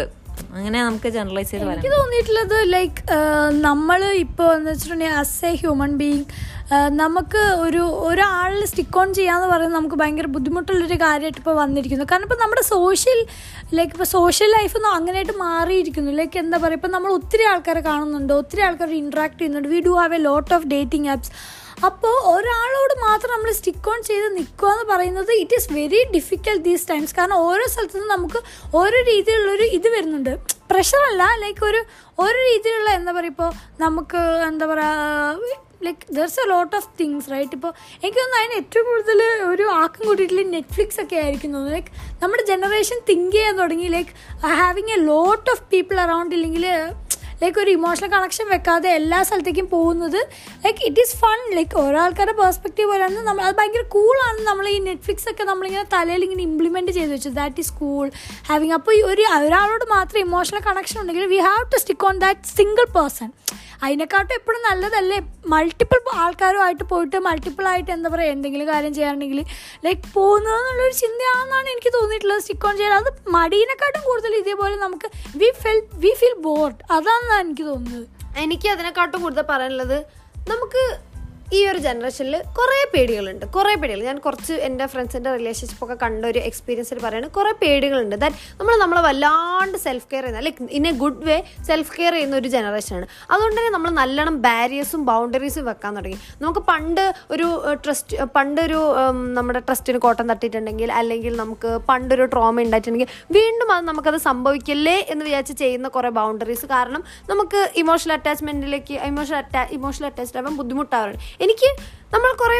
അങ്ങനെ നമുക്ക് ജനറലൈസ് ചെയ്ത് പറയാം എനിക്ക് തോന്നിയിട്ടുള്ളത് ലൈക്ക് നമ്മൾ ഇപ്പോൾ എന്ന് വെച്ചിട്ടുണ്ടെങ്കിൽ ആസ് എ ഹ്യൂമൻ ബീങ് നമുക്ക് ഒരു ഒരാളിൽ സ്റ്റിക്ക് ഓൺ ചെയ്യാന്ന് പറയുന്നത് നമുക്ക് ഭയങ്കര ബുദ്ധിമുട്ടുള്ളൊരു കാര്യമായിട്ട് ഇപ്പോൾ വന്നിരിക്കുന്നു കാരണം ഇപ്പോൾ നമ്മുടെ സോഷ്യൽ ലൈക്ക് ഇപ്പോൾ സോഷ്യൽ ലൈഫ് ഒന്നും അങ്ങനെയായിട്ട് മാറിയിരിക്കുന്നു ലൈക്ക് എന്താ പറയുക ഇപ്പോൾ നമ്മൾ ഒത്തിരി ആൾക്കാരെ കാണുന്നുണ്ട് ഒത്തിരി ആൾക്കാർ ഇൻട്രാക്ട് ചെയ്യുന്നുണ്ട് we do have a lot of dating apps അപ്പോൾ ഒരാളോട് മാത്രം നമ്മൾ സ്റ്റിക്ക് ഓൺ ചെയ്ത് നിൽക്കുക എന്ന് പറയുന്നത് it is very difficult these times കാരണം ഓരോ സ്ഥലത്തു നിന്ന് നമുക്ക് ഓരോ രീതിയിലുള്ളൊരു ഇത് വരുന്നുണ്ട് പ്രഷറല്ല ലൈക്ക് ഒരു ഓരോ രീതിയിലുള്ള എന്താ പറയുക ഇപ്പോൾ നമുക്ക് എന്താ പറയുക like there's a lot of things right ഇപ്പോൾ എനിക്ക് തോന്നുന്നു അതിന് ഏറ്റവും കൂടുതൽ ഒരു ആക്കം കൂട്ടിയിട്ടുള്ള നെറ്റ്ഫ്ലിക്സ് ഒക്കെ ആയിരിക്കും തോന്നുന്നു ലൈക്ക് നമ്മുടെ ജനറേഷൻ തിങ്ക് ചെയ്യാൻ തുടങ്ങി like having a lot of people around ഇല്ലെങ്കിൽ ലൈക്ക് ഒരു ഇമോഷണൽ കണക്ഷൻ വെക്കാതെ എല്ലാ സ്ഥലത്തേക്കും പോകുന്നത് like it is fun like ഓരോ ആൾക്കാരുടെ പെർസ്പെക്റ്റീവ് പോലെയാണ് നമ്മൾ അത് ഭയങ്കര കൂളാണ് നമ്മൾ ഈ നെറ്റ്ഫ്ലിക്സ് ഒക്കെ നമ്മളിങ്ങനെ തലയിൽ ഇങ്ങനെ ഇംപ്ലിമെൻറ്റ് ചെയ്ത് വെച്ചു ദാറ്റ് ഈസ് കൂൾ ഹാവിങ് അപ്പോൾ ഈ ഒരു ഒരാളോട് മാത്രം ഇമോഷണൽ കണക്ഷൻ ഉണ്ടെങ്കിൽ we have to stick on that single person അതിനെക്കാട്ടും എപ്പോഴും നല്ലതല്ലേ മൾട്ടിപ്പിൾ ആൾക്കാരുമായിട്ട് പോയിട്ട് മൾട്ടിപ്പിൾ ആയിട്ട് എന്താ പറയുക എന്തെങ്കിലും കാര്യം ചെയ്യാറുണ്ടെങ്കിൽ ലൈക്ക് പോകുന്നതെന്നുള്ളൊരു ചിന്തയാണെന്നാണ് എനിക്ക് തോന്നിയിട്ടുള്ളത് സ്റ്റിക്ക് ഓൺ ചെയ്യാൻ അത് മടീനെക്കാട്ടും കൂടുതൽ ഇതേപോലെ നമുക്ക് we fell we feel bored അതാണെന്നാണ് എനിക്ക് തോന്നുന്നത് എനിക്ക് അതിനെക്കാട്ടും കൂടുതൽ പറയാനുള്ളത് നമുക്ക് ഈ ഒരു ജനറേഷനിൽ കുറേ പേടികളുണ്ട് കുറേ പേടികൾ ഞാൻ കുറച്ച് എൻ്റെ ഫ്രണ്ട്സിൻ്റെ റിലേഷൻഷിപ്പ് ഒക്കെ കണ്ട ഒരു എക്സ്പീരിയൻസിൽ പറയുന്നത് കുറേ പേടികളുണ്ട് ദാറ്റ് നമ്മൾ നമ്മളെ വല്ലാണ്ട് സെൽഫ് കെയർ ചെയ്യുന്ന like in a good way self care ചെയ്യുന്ന ഒരു ജനറേഷനാണ് അതുകൊണ്ട് തന്നെ നമ്മൾ നല്ലോണം ബാരിയേഴ്സും ബൗണ്ടറീസും വെക്കാൻ തുടങ്ങി നമുക്ക് പണ്ട് ഒരു ട്രസ്റ്റ് പണ്ടൊരു ഉം, നമ്മുടെ ട്രസ്റ്റിന് കോട്ടം തട്ടിയിട്ടുണ്ടെങ്കിൽ അല്ലെങ്കിൽ നമുക്ക് പണ്ടൊരു ട്രോമ ഉണ്ടായിട്ടുണ്ടെങ്കിൽ വീണ്ടും അത് നമുക്കത് സംഭവിക്കല്ലേ എന്ന് വിചാരിച്ച് ചെയ്യുന്ന കുറേ ബൗണ്ടറീസ് കാരണം നമുക്ക് ഇമോഷണൽ അറ്റാച്ച്മെൻറ്റിലേക്ക് ഇമോഷണൽ അറ്റാ ഇമോഷണൽ അറ്റാച്ച്ഡ് ആവാൻ ബുദ്ധിമുട്ടാവാറുണ്ട് എനിക്ക് നമ്മൾ കുറേ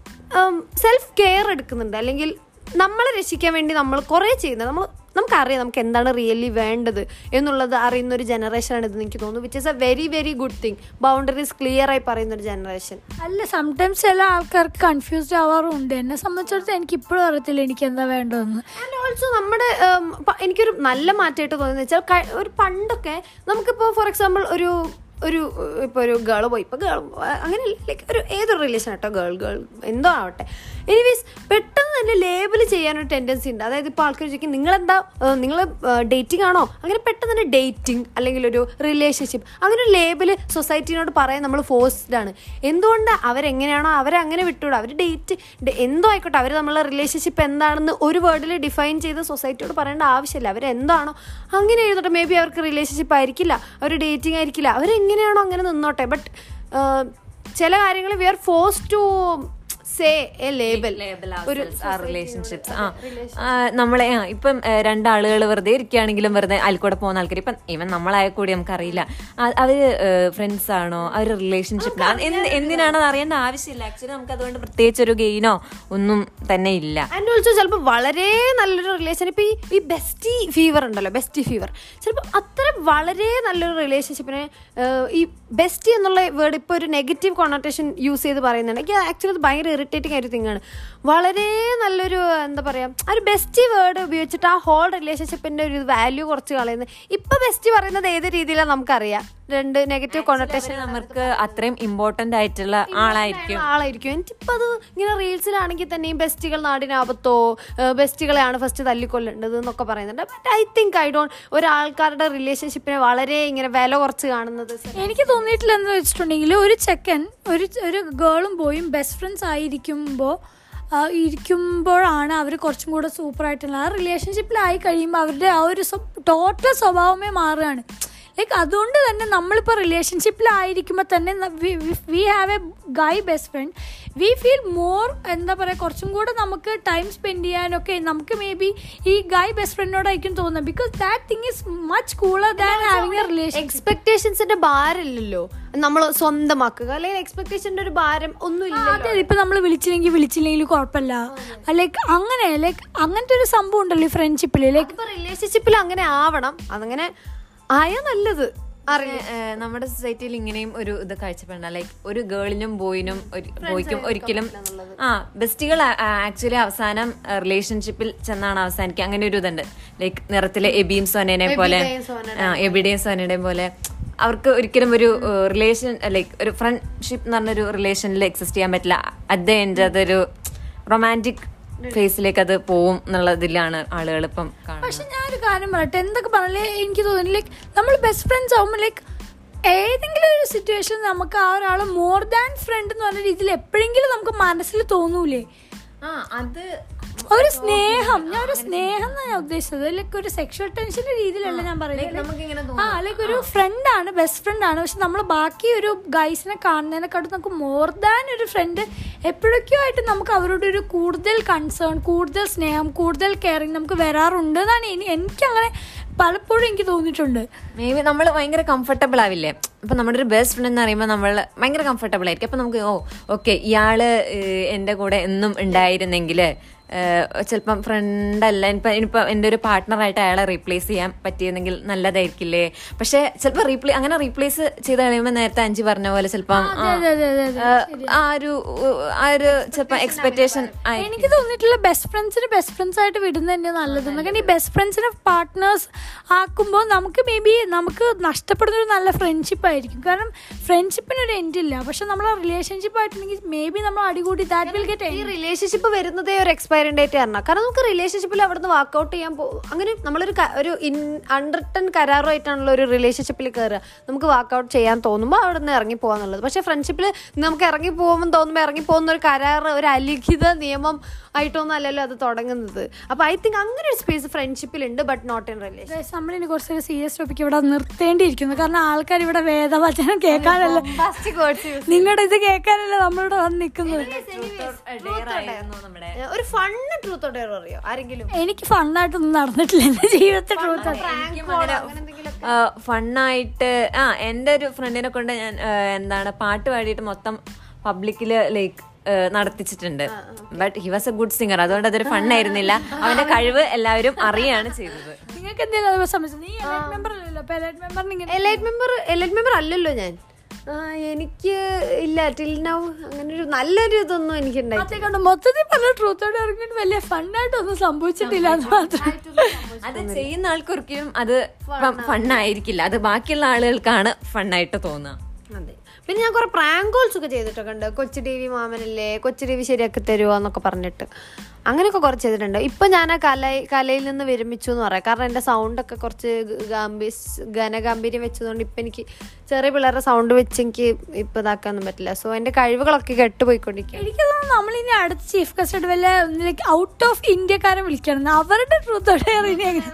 സെൽഫ് കെയർ എടുക്കുന്നുണ്ട് അല്ലെങ്കിൽ നമ്മളെ രക്ഷിക്കാൻ വേണ്ടി നമ്മൾ കുറേ ചെയ്യുന്നത് നമ്മൾ നമുക്കറിയാം നമുക്ക് എന്താണ് റിയലി വേണ്ടത് എന്നുള്ളത് അറിയുന്ന ഒരു ജനറേഷനാണ് ഇതെന്ന് എനിക്ക് തോന്നുന്നു which is a very very good thing boundaries clear ആയി പറയുന്ന ഒരു ജനറേഷൻ അല്ല സംടൈംസ് ചില ആൾക്കാർക്ക് കൺഫ്യൂസ്ഡ് ആവാറുണ്ട് എന്നെ സംബന്ധിച്ചിടത്തോളം എനിക്ക് ഇപ്പോഴും അറിയത്തില്ല എനിക്ക് എന്താ വേണ്ടതെന്ന് ആൻഡ് ഓൾസോ നമ്മുടെ ഉം, പ- എനിക്കൊരു നല്ല മാറ്റമായിട്ട് തോന്നുന്നത് വെച്ചാൽ ക- ഒരു പണ്ടൊക്കെ നമുക്കിപ്പോൾ ഫോർ എക്സാമ്പിൾ ഒരു ഒരു ഇപ്പോൾ ഒരു ഗേൾ പോയി ഇപ്പോൾ ഗേൾ അങ്ങനെയല്ല ലൈക്ക് ഒരു ഏതൊരു റിലേഷൻ ആട്ടോ ഗേൾ ഗേൾ എന്തോ ആവട്ടെ എനിവേസ് പെട്ടെന്ന് തന്നെ ലേബിൾ ചെയ്യാനൊരു ടെൻഡൻസി ഉണ്ട് അതായത് ഇപ്പോൾ ആൾക്കാർ ചോദിക്കും നിങ്ങളെന്താ നിങ്ങൾ ഡേറ്റിംഗ് ആണോ അങ്ങനെ പെട്ടെന്ന് തന്നെ ഡേറ്റിംഗ് അല്ലെങ്കിൽ ഒരു റിലേഷൻഷിപ്പ് അങ്ങനെ ഒരു ലേബിൾ സൊസൈറ്റിനോട് പറയാൻ നമ്മൾ ഫോഴ്സ്ഡ് ആണ് എന്തുകൊണ്ട് അവരെങ്ങനെയാണോ അവരെ അങ്ങനെ വിട്ടുകൂടാ അവർ ഡേറ്റ് എന്തോ ആയിക്കോട്ടെ അവർ നമ്മളെ റിലേഷൻഷിപ്പ് എന്താണെന്ന് ഒരു വേർഡിൽ ഡിഫൈൻ ചെയ്ത് സൊസൈറ്റിയോട് പറയേണ്ട ആവശ്യമില്ല അവരെന്താണോ അങ്ങനെ എഴുതട്ടെ മേ ബി അവർക്ക് റിലേഷൻഷിപ്പ് ആയിരിക്കില്ല അവർ ഡേറ്റിംഗ് ആയിരിക്കില്ല അവരെങ്ങനെയാണോ അങ്ങനെ നിന്നോട്ടെ ബട്ട് ചില കാര്യങ്ങൾ we are force to say a label ഒരു റിലേഷൻഷിപ്സ് ആ ആ, നമ്മളെ ആ ഇപ്പം ഏ, രണ്ടാളുകൾ വെറുതെ ഇരിക്കുകയാണെങ്കിലും വെറുതെ അതിൽക്കൂടെ പോകുന്ന ആൾക്കാർ ഇപ്പം ഈവൻ നമ്മളായ കൂടി നമുക്കറിയില്ല ആ, അവര് ഫ്രണ്ട്സ് ആണോ അവര് റിലേഷൻഷിപ്പിലാണ് എന്തിനാണെന്ന് അറിയേണ്ട ആവശ്യമില്ല ആക്ച്വലി നമുക്ക് അതുകൊണ്ട് പ്രത്യേകിച്ച് ഒരു ഗെയിനോ ഒന്നും തന്നെ ഇല്ല ആൻഡ് ഓൾസോ ചിലപ്പോൾ വളരെ നല്ലൊരു റിലേഷൻ ഇപ്പോൾ ഈ ഈ ബെസ്റ്റി ഫീവർ ഉണ്ടല്ലോ ബെസ്റ്റി ഫീവർ ചിലപ്പോൾ അത്ര വളരെ നല്ലൊരു റിലേഷൻഷിപ്പിനെ ഈ ബെസ്റ്റി എന്നുള്ള വേർഡ് ഇപ്പോൾ ഒരു നെഗറ്റീവ് കോണോട്ടേഷൻ യൂസ് ചെയ്ത് പറയുന്നുണ്ട് എനിക്ക് ആക്ച്വലി അത് ഭയങ്കര ഇറിറ്റേറ്റിംഗ് ആയിട്ട് തിങ്ങാണ് വളരെ നല്ലൊരു എന്താ പറയുക ആ ഒരു ബെസ്റ്റി വേർഡ് ഉപയോഗിച്ചിട്ട് ആ ഹോൾ റിലേഷൻഷിപ്പിൻ്റെ ഒരു വാല്യൂ കുറച്ച് കളയുന്നത് ഇപ്പോൾ ബെസ്റ്റി പറയുന്നത് ഏത് രീതിയിലാണ് നമുക്കറിയാം രണ്ട് നെഗറ്റീവ് കോണോട്ടേഷൻ നമുക്ക് അത്രയും ഇമ്പോർട്ടന്റ് ആയിട്ടുള്ള ആളായിരിക്കും ആളായിരിക്കും എനിക്കിപ്പോൾ അത് ഇങ്ങനെ റീൽസിലാണെങ്കിൽ തന്നെയും ബെസ്റ്റുകൾ നാടിനാപത്തോ ബെസ്റ്റുകളെയാണ് ഫസ്റ്റ് തല്ലിക്കൊല്ലേണ്ടത് എന്നൊക്കെ പറയുന്നുണ്ട് but I think I don't ഒരാൾക്കാരുടെ റിലേഷൻഷിപ്പിനെ വളരെ ഇങ്ങനെ വില കുറച്ച് കാണുന്നത് എനിക്ക് തോന്നിയിട്ടില്ല എന്ന് വെച്ചിട്ടുണ്ടെങ്കിൽ ഒരു ചെക്കൻ ഒരു ഒരു ഗേളും ബോയും ബെസ്റ്റ് ഫ്രണ്ട്സ് ആയിരിക്കുമ്പോൾ ഇരിക്കുമ്പോഴാണ് അവർ കുറച്ചും കൂടെ സൂപ്പറായിട്ടുള്ള ആ റിലേഷൻഷിപ്പിലായി കഴിയുമ്പോൾ അവരുടെ ആ ഒരു ടോട്ടൽ സ്വഭാവമേ മാറുകയാണ് ലൈക്ക് അതുകൊണ്ട് തന്നെ നമ്മളിപ്പോൾ റിലേഷൻഷിപ്പിലായിരിക്കുമ്പോൾ തന്നെ we have a guy best friend we feel more എന്താ പറയുക കുറച്ചും കൂടെ നമുക്ക് ടൈം സ്പെൻഡ് ചെയ്യാനൊക്കെ നമുക്ക് മേ ബി ഈ ഗൈ ബെസ്റ്റ് ഫ്രണ്ടിനോടായിരിക്കും തോന്നുന്നത് because that thing is much cooler than having a relation എക്സ്പെക്ടേഷൻസിന്റെ ഭാരമില്ലല്ലോ നമ്മൾ സ്വന്തമാക്കുക അല്ലെങ്കിൽ എക്സ്പെക്ടേഷന്റെ ഒരു ഭാരം ഒന്നുമില്ല അതെ ഇപ്പൊ നമ്മൾ വിളിച്ചില്ലെങ്കിൽ വിളിച്ചില്ലെങ്കിൽ കുഴപ്പമില്ല ലൈക്ക് അങ്ങനെ ലൈക്ക് അങ്ങനത്തെ ഒരു സംഭവം ഉണ്ടല്ലോ ഈ ഫ്രണ്ട്ഷിപ്പിൽ ലൈക്ക് ഇപ്പൊ റിലേഷൻഷിപ്പിൽ അങ്ങനെ ആവണം അതങ്ങനെ ആയാ നല്ലത് അറിയാം ഏഹ് നമ്മുടെ സൊസൈറ്റിയിൽ ഇങ്ങനെയും ഒരു ഇത് കാഴ്ചപ്പെടണം ലൈക്ക് ഒരു ഗേളിനും ബോയിനും ബോയ്ക്കും ഒരിക്കലും ആ ബെസ്റ്റുകൾ ആക്ച്വലി അവസാനം റിലേഷൻഷിപ്പിൽ ചെന്നാണ് അവസാനിക്കുക അങ്ങനെ ഒരു ഇതുണ്ട് ലൈക്ക് നിറത്തിലെ എബിയും സോനേനെ പോലെ ആ എബിയുടെയും സോനയുടെയും പോലെ അവർക്ക് ഒരിക്കലും ഒരു റിലേഷൻ ലൈക്ക് ഒരു ഫ്രണ്ട്ഷിപ്പ് എന്ന് പറഞ്ഞൊരു റിലേഷനിൽ എക്സിസ്റ്റ് ചെയ്യാൻ പറ്റില്ല അറ്റ് ദ എൻഡ് അതൊരു റൊമാൻറ്റിക് ഫേസിലേക്ക് അത് പോവും എന്നുള്ളതിലാണ് ആളുകൾ ഇപ്പം കാണുന്നത് പക്ഷെ ഞാനൊരു കാര്യം പറയട്ടെ എന്തൊക്കെ പറഞ്ഞാലേ എനിക്ക് തോന്നുന്നു ലൈക്ക് നമ്മൾ ബെസ്റ്റ് ഫ്രണ്ട്സ് ആവുമ്പോൾ ലൈക്ക് ഏതെങ്കിലും ഒരു സിറ്റുവേഷൻ നമുക്ക് ആ ഒരാൾ മോർ ദാൻ ഫ്രണ്ട് എന്ന് പറഞ്ഞ രീതിയിൽ എപ്പോഴെങ്കിലും നമുക്ക് മനസ്സിൽ തോന്നൂലേ ആ അത് ഒരു സ്നേഹം ഞാൻ ഒരു സ്നേഹം എന്നാണ് ഞാൻ ഉദ്ദേശിച്ചത് ലൈക്ക് ഒരു സെക്ഷൽ ടെൻഷന്റെ രീതിയിലല്ല ഞാൻ നമുക്കിങ്ങനെ പറയുന്നത് ആ ലൈക്ക് ഒരു ഫ്രണ്ട് ആണ് ബെസ്റ്റ് ഫ്രണ്ട് ആണ് പക്ഷെ നമ്മൾ ബാക്കി ഒരു ഗൈസിനെ കാണുന്നതിനെക്കാട്ടും നമുക്ക് മോർ ദാൻ ഒരു ഫ്രണ്ട് എപ്പോഴൊക്കെയോ ആയിട്ട് നമുക്ക് അവരോട് ഒരു കൂടുതൽ കൺസേൺ കൂടുതൽ സ്നേഹം കൂടുതൽ കെയറിങ് നമുക്ക് വരാറുണ്ട് എന്നാണ് എനി- എനിക്കങ്ങനെ പലപ്പോഴും എനിക്ക് തോന്നിയിട്ടുണ്ട് മേ ബി നമ്മൾ ഭയങ്കര കംഫർട്ടബിൾ ആവില്ലേ അപ്പൊ നമ്മുടെ ഒരു ബെസ്റ്റ് ഫ്രണ്ട് എന്ന് പറയുമ്പോൾ നമ്മൾ ഭയങ്കര കംഫർട്ടബിൾ ആയിരിക്കും അപ്പൊ നമുക്ക് ഓ ഓക്കെ ഇയാള് ഏഹ്, എന്റെ കൂടെ എന്നും ഉണ്ടായിരുന്നെങ്കിൽ ചിലപ്പം ഫ്രണ്ട് അല്ല ഇനിയിപ്പം ഇനിയിപ്പോൾ എൻ്റെ ഒരു പാർട്ട്ണറായിട്ട് അയാളെ റീപ്ലേസ് ചെയ്യാൻ പറ്റിയിരുന്നെങ്കിൽ നല്ലതായിരിക്കില്ലേ പക്ഷെ ചിലപ്പോൾ റീപ്ലേ അങ്ങനെ റീപ്ലേസ് ചെയ്ത് കഴിയുമ്പോൾ നേരത്തെ അഞ്ചി പറഞ്ഞ പോലെ ചിലപ്പം ആ, അതെ, അതെ, അതെ, അതെ. ഏഹ്, ആ ഒരു ആ ഒരു ചിലപ്പോൾ എക്സ്പെക്ടേഷൻ ആയി എനിക്ക് തോന്നിയിട്ടുള്ള ബെസ്റ്റ് ഫ്രണ്ട്സിന് ബെസ്റ്റ് ഫ്രണ്ട്സ് ആയിട്ട് വിടുന്നത് തന്നെ നല്ലത് കാരണം ഈ ബെസ്റ്റ് ഫ്രണ്ട്സിനെ പാർട്ട്നേഴ്സ് ആക്കുമ്പോൾ നമുക്ക് മേ ബി നമുക്ക് നഷ്ടപ്പെടുന്ന ഒരു നല്ല ഫ്രണ്ട്ഷിപ്പ് ആയിരിക്കും കാരണം ഫ്രണ്ട്ഷിപ്പിന് ഒരു എൻഡ് ഇല്ല പക്ഷെ നമ്മൾ റിലേഷൻഷിപ്പ് ആയിട്ടുണ്ടെങ്കിൽ മേ ബി നമ്മൾ അടികൂടി ദാറ്റ് വിൽ ഗെറ്റ് ഈ റിലേഷൻഷിപ്പ് വരുന്നതേ ഒരു എക്സ്പയറി ഡേറ്റ് കാരണം കാരണം നമുക്ക് റിലേഷൻഷിപ്പിൽ അവിടുന്ന് വർക്ക്ഔട്ട് ചെയ്യാൻ പോ അങ്ങനെ നമ്മളൊരു ക- ഒരു ഇൻ അൺറിട്ടൺ കരാറുമായിട്ടാണല്ലോ ഒരു റിലേഷൻഷിപ്പിൽ കയറുക നമുക്ക് വർക്ക്ഔട്ട് ചെയ്യാൻ തോന്നുമ്പോൾ അവിടെ നിന്ന് ഇറങ്ങി പോകാന്നുള്ളത് പക്ഷേ ഫ്രണ്ട്ഷിപ്പിൽ നമുക്ക് ഇറങ്ങി പോകുമ്പോൾ തോന്നുമ്പോൾ ഇറങ്ങി പോകുന്ന ഒരു കരാറ് ഒരു അലിഖിത നിയമം ആയിട്ടൊന്നും അല്ലല്ലോ അത് തുടങ്ങുന്നത് അപ്പോൾ ഐ തിങ്ക് അങ്ങനെ ഒരു സ്പേസ് ഫ്രണ്ട്ഷിപ്പിലുണ്ട് ബട്ട് നോട്ട് ഇൻ റിലേഷൻ നമ്മളിനി കുറച്ചൊരു സീരിയസ് ടോപ്പിക് ഇവിടെ നിർത്തേണ്ടിയിരിക്കുന്നു കാരണം ആൾക്കാർ ഇവിടെ വേദവചനം കേൾക്കാനല്ല നിങ്ങളുടെ ഇത് കേൾക്കാനല്ല നമ്മളിവിടെ വന്ന് നിൽക്കുന്നത് നമ്മുടെ ഒരു ഫണ്ണ് ട്രൂത്ത് ഡെയർ അറിയോ ആരെങ്കിലും എനിക്ക് ഫണ്ണായിട്ടൊന്നും നടന്നിട്ടില്ല എന്റെ ജീവിതത്തിൽ ട്രൂത്ത് ഫണ്ണായിട്ട് ആ എൻ്റെ ഒരു ഫ്രണ്ടിനെ കൊണ്ട് ഞാൻ ആ, എന്താണ് പാട്ട് പാടിയിട്ട് മൊത്തം പബ്ലിക്കില് ലൈക്ക് നടത്തിച്ചിട്ടുണ്ട് but he was a good singer അതുകൊണ്ട് അതൊരു ഫണ്ണായിരുന്നില്ല അവന്റെ കഴിവ് എല്ലാവരും അറിയാണ് ചെയ്തത് നിങ്ങൾക്ക് എന്തെങ്കിലും അതുപോലെ സംബന്ധിച്ചു നീ എലൈറ്റ് മെമ്പർ അല്ലല്ലോ അപ്പൊ എലൈറ്റ് മെമ്പറിന് ഇങ്ങനെ എലൈറ്റ് മെമ്പർ എലൈറ്റ് മെമ്പർ അല്ലല്ലോ ഞാൻ ആ, എനിക്ക് ഇല്ല ടിൽ നൗ അങ്ങനെ ഒരു നല്ലൊരു ഇതൊന്നും എനിക്ക് ഉണ്ടായി അതേ കണ്ടു മൊത്തത്തിൽ പറഞ്ഞ ട്രൂത്തോടെ ഇറങ്ങിയിട്ട് വലിയ ഫണ്ണായിട്ടൊന്നും സംഭവിച്ചിട്ടില്ല എന്ന് മാത്രം അത് ചെയ്യുന്ന ആൾക്കൊരിക്കലും അത് ഫണ്ണായിരിക്കില്ല അത് ബാക്കിയുള്ള ആളുകൾക്കാണ് ഫണ്ണായിട്ട് തോന്നുക അതെ പിന്നെ ഞാൻ കുറെ പ്രാങ്ക് കോൾസ് ഒക്കെ ചെയ്തിട്ടൊക്കെ ഉണ്ട് കൊച്ചു ടി വി മാമനല്ലേ കൊച്ചു ടി വി ശരിയാക്കി തരുമോ എന്നൊക്കെ പറഞ്ഞിട്ട് അങ്ങനെയൊക്കെ കുറച്ച് ചെയ്തിട്ടുണ്ട് ഇപ്പൊ ഞാൻ ആ കല കലയിൽ നിന്ന് വിരമിച്ചു എന്ന് പറയാം കാരണം എന്റെ സൗണ്ട് ഒക്കെ കുറച്ച് ഗാംഭീ ഘനഗാംഭീര്യം വെച്ചതുകൊണ്ട് ഇപ്പൊ എനിക്ക് ചെറിയ പിള്ളേരുടെ സൗണ്ട് വെച്ച് എനിക്ക് ഇപ്പൊ ഇതാക്കാനൊന്നും പറ്റില്ല സോ എന്റെ കഴിവുകളൊക്കെ കെട്ടുപോയിക്കൊണ്ടിരിക്കുകയാണ് എനിക്ക് തോന്നുന്നു നമ്മളിനി അടുത്ത ചീഫ് ഗസ്റ്റ് ആയിട്ട് വല്ല ലൈക്ക് ഔട്ട് ഓഫ് ഇന്ത്യക്കാരെ വിളിക്കണം അവരുടെ ട്രൂത്തോടെ ഇനി എങ്ങനെ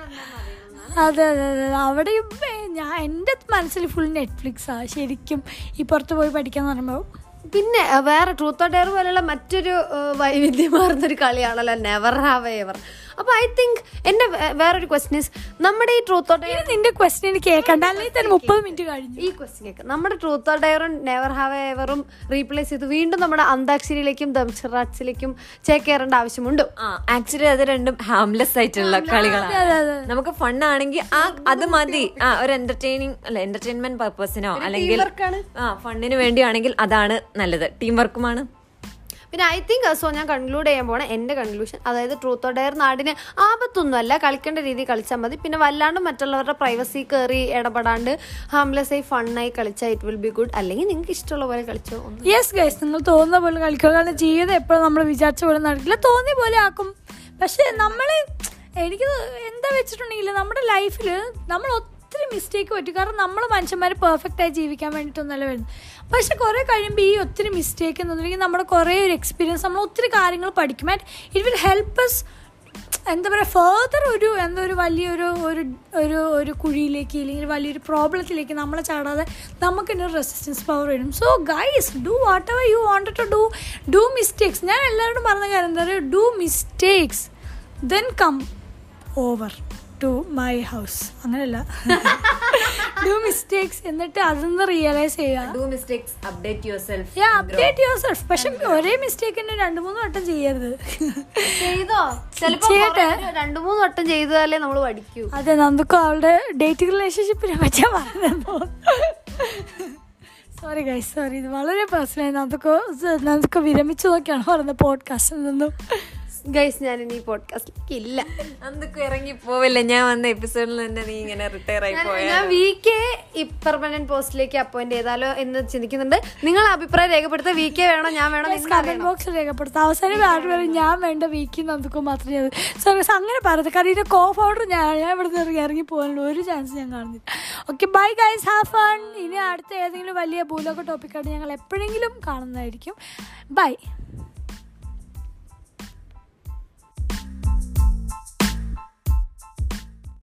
അതെ അതെ അതെ അവിടെ ഇപ്പൊ ഞാൻ എൻ്റെ മനസ്സിൽ ഫുൾ നെറ്റ്ഫ്ലിക്സാ ശരിക്കും ഈ പുറത്ത് പോയി പഠിക്കാന്ന് പറയുമ്പോൾ പിന്നെ അഹ് വേറെ ട്രൂത്ത് ഓർ ഡെയർ പോലുള്ള മറ്റൊരു അഹ് വൈവിധ്യമാർന്നൊരു കളിയാണല്ലോ നെവർ ഹാവ് എവർ അപ്പൊ ഐ തിങ്ക് എന്റെ വേ- വേറൊരു ക്വസ്റ്റ്യൻ ഇസ് നമ്മുടെ ഈ ട്രൂത്ത് ഓർ ഡെയർ ഇനി നിന്റെ ക്വസ്റ്റ്യൻ കേൾക്കണ്ട അല്ലെങ്കിൽ തന്നെ മുപ്പത് മിനിറ്റ് കഴിഞ്ഞു ഈ ക്വസ്റ്റ്യൻ കേൾക്കാം നമ്മുടെ ട്രൂത്ത് ഓർ ഡെയറും നെവർ ഹാവ് എവറും റീപ്ലേസ് ചെയ്ത് വീണ്ടും നമ്മുടെ അന്താക്ഷരിയിലേക്കും ദംഷറാട്സിലേക്കും ചേക്കേറേണ്ട ആവശ്യമുണ്ടോ ആ ആക്ച്വലി അത് രണ്ടും ഹാംലെസ് ആയിട്ടുള്ള കളികളാണ് നമുക്ക് ഫണ്ണാണെങ്കിൽ ആ അത് മതി ആ ഒരു എന്റർടൈനിങ് അല്ല എന്റർടൈൻമെന്റ് പർപ്പസിനോ അല്ലെങ്കിൽ ആ ഫണ്ണിന് വേണ്ടിയാണെങ്കിൽ അതാണ് നല്ലത് ടീം വർക്കുമാണ് പിന്നെ ഐ തിങ്ക് സോ ഞാൻ കൺക്ലൂഡ് ചെയ്യാൻ പോണ എന്റെ കൺക്ലൂഷൻ അതായത് ട്രൂത്ത് ഓർ ഡെയർ നാടിന് ആപത്തൊന്നുമല്ല കളിക്കേണ്ട രീതി കളിച്ചാൽ മതി പിന്നെ വല്ലാണ്ട് മറ്റുള്ളവരുടെ പ്രൈവസി കയറി ഇടപെടാണ്ട് ഹാംലെസ് ആയി ഫണ്ണായി കളിച്ചാൽ ഇറ്റ് വിൽ ബി ഗുഡ് അല്ലെങ്കിൽ നിങ്ങൾക്ക് ഇഷ്ടമുള്ള പോലെ കളിച്ചോ ഒന്ന് യെസ് ഗൈസ് നിങ്ങൾ തോന്നുന്ന പോലെ കളിക്കുക കാരണം ജീവിതം എപ്പോഴും നമ്മൾ വിചാരിച്ച പോലെ നടക്കില്ല തോന്നിയ പോലെ ആക്കും പക്ഷെ നമ്മൾ എനിക്ക് എന്താ വെച്ചിട്ടുണ്ടെങ്കിൽ നമ്മുടെ ലൈഫിൽ നമ്മൾ ഒത്തിരി മിസ്റ്റേക്ക് പറ്റും കാരണം നമ്മൾ മനുഷ്യന്മാർ പെർഫെക്റ്റ് ആയി ജീവിക്കാൻ വേണ്ടിയിട്ടൊന്നല്ല വരുന്നത് പക്ഷെ കുറേ കഴിയുമ്പോൾ ഈ ഒത്തിരി മിസ്റ്റേക്ക് എന്നുണ്ടെങ്കിൽ നമ്മുടെ കുറേ ഒരു എക്സ്പീരിയൻസ് നമ്മൾ ഒത്തിരി കാര്യങ്ങൾ പഠിക്കും and it will help us എന്താ പറയുക ഫേർദർ ഒരു എന്താ ഒരു വലിയൊരു ഒരു ഒരു ഒരു കുഴിയിലേക്ക് അല്ലെങ്കിൽ വലിയൊരു പ്രോബ്ലത്തിലേക്ക് നമ്മളെ ചാടാതെ നമുക്ക് തന്നെ ഒരു റെസിസ്റ്റൻസ് പവർ വരും so guys do whatever you wanted to do do mistakes ഞാൻ എല്ലാവരോടും പറഞ്ഞ കാര്യം എന്താ പറയുക do mistakes then come over to my house അങ്ങനെയല്ല ഡു മിസ്റ്റേക്സ് എന്നിട്ട് അതൊന്ന് റിയലൈസ് ചെയ്യുക do mistakes update yourself yeah update yourself പക്ഷെ ഒരേ മിസ്റ്റേക്ക് തന്നെ രണ്ട് മൂന്ന് വട്ടം ചെയ്യരുത് ചെയ്തോ ചിലപ്പോ ചെയ്യട്ടെ. കുറേ ഒരു രണ്ടു മൂന്ന് വട്ടം ചെയ്താലേ നമ്മൾ പഠിക്കൂ അതെ നന്ദുക്കോ അവളുടെ ഡേറ്റിംഗ് റിലേഷൻഷിപ്പിനെ പറ്റിയാ പറയുന്നത് സോറി ഗൈസ് സോറി ഇത് വളരെ പേഴ്സണലായി നന്ദുക്കോ നന്ദുക്കോ വിരമിച്ചു നോക്കിയാണ് പറയുന്നത് പോഡ്കാസ്റ്റിൽ നിന്നും ഗൈസ് ഞാൻ ഇനി പോഡ്കാസ്റ്റിലേക്ക് ഇല്ല അന്തൊക്കെ ഇറങ്ങി പോവില്ല ഞാൻ വന്ന എപ്പിസോഡിൽ തന്നെ നീ ഇങ്ങനെ റിട്ടയർ ആയി പോയ ഞാൻ വി കെ ഈ പെർമനന്റ് പോസ്റ്റിലേക്ക് അപ്പോയിന്റ് ചെയ്താലോ എന്ന് ചിന്തിക്കുന്നുണ്ട് നിങ്ങൾ അഭിപ്രായം രേഖപ്പെടുത്ത വി കെ വേണോ ഞാൻ വേണോ നിങ്ങൾ കമന്റ് ബോക്സിൽ രേഖപ്പെടുത്താം അവസാനം ആരും പറയും ഞാൻ വേണ്ട വീക്കിൽ നമുക്ക് മാത്രമേ അത് സോറി അങ്ങനെ പറയരുത് കാരണം ഇതിന്റെ കോ ഫൗണ്ടർ ഞാൻ ഞാൻ ഇവിടെ നിന്ന് ഇറങ്ങി ഇറങ്ങി പോകാനുള്ള ഒരു ചാൻസ് ഞാൻ കാണുന്നില്ല okay bye guys have fun ഇനി അടുത്ത ഏതെങ്കിലും വലിയ ഭൂലോക ടോപ്പിക്കായിട്ട് ഞങ്ങൾ എപ്പോഴെങ്കിലും കാണുന്നതായിരിക്കും ബൈ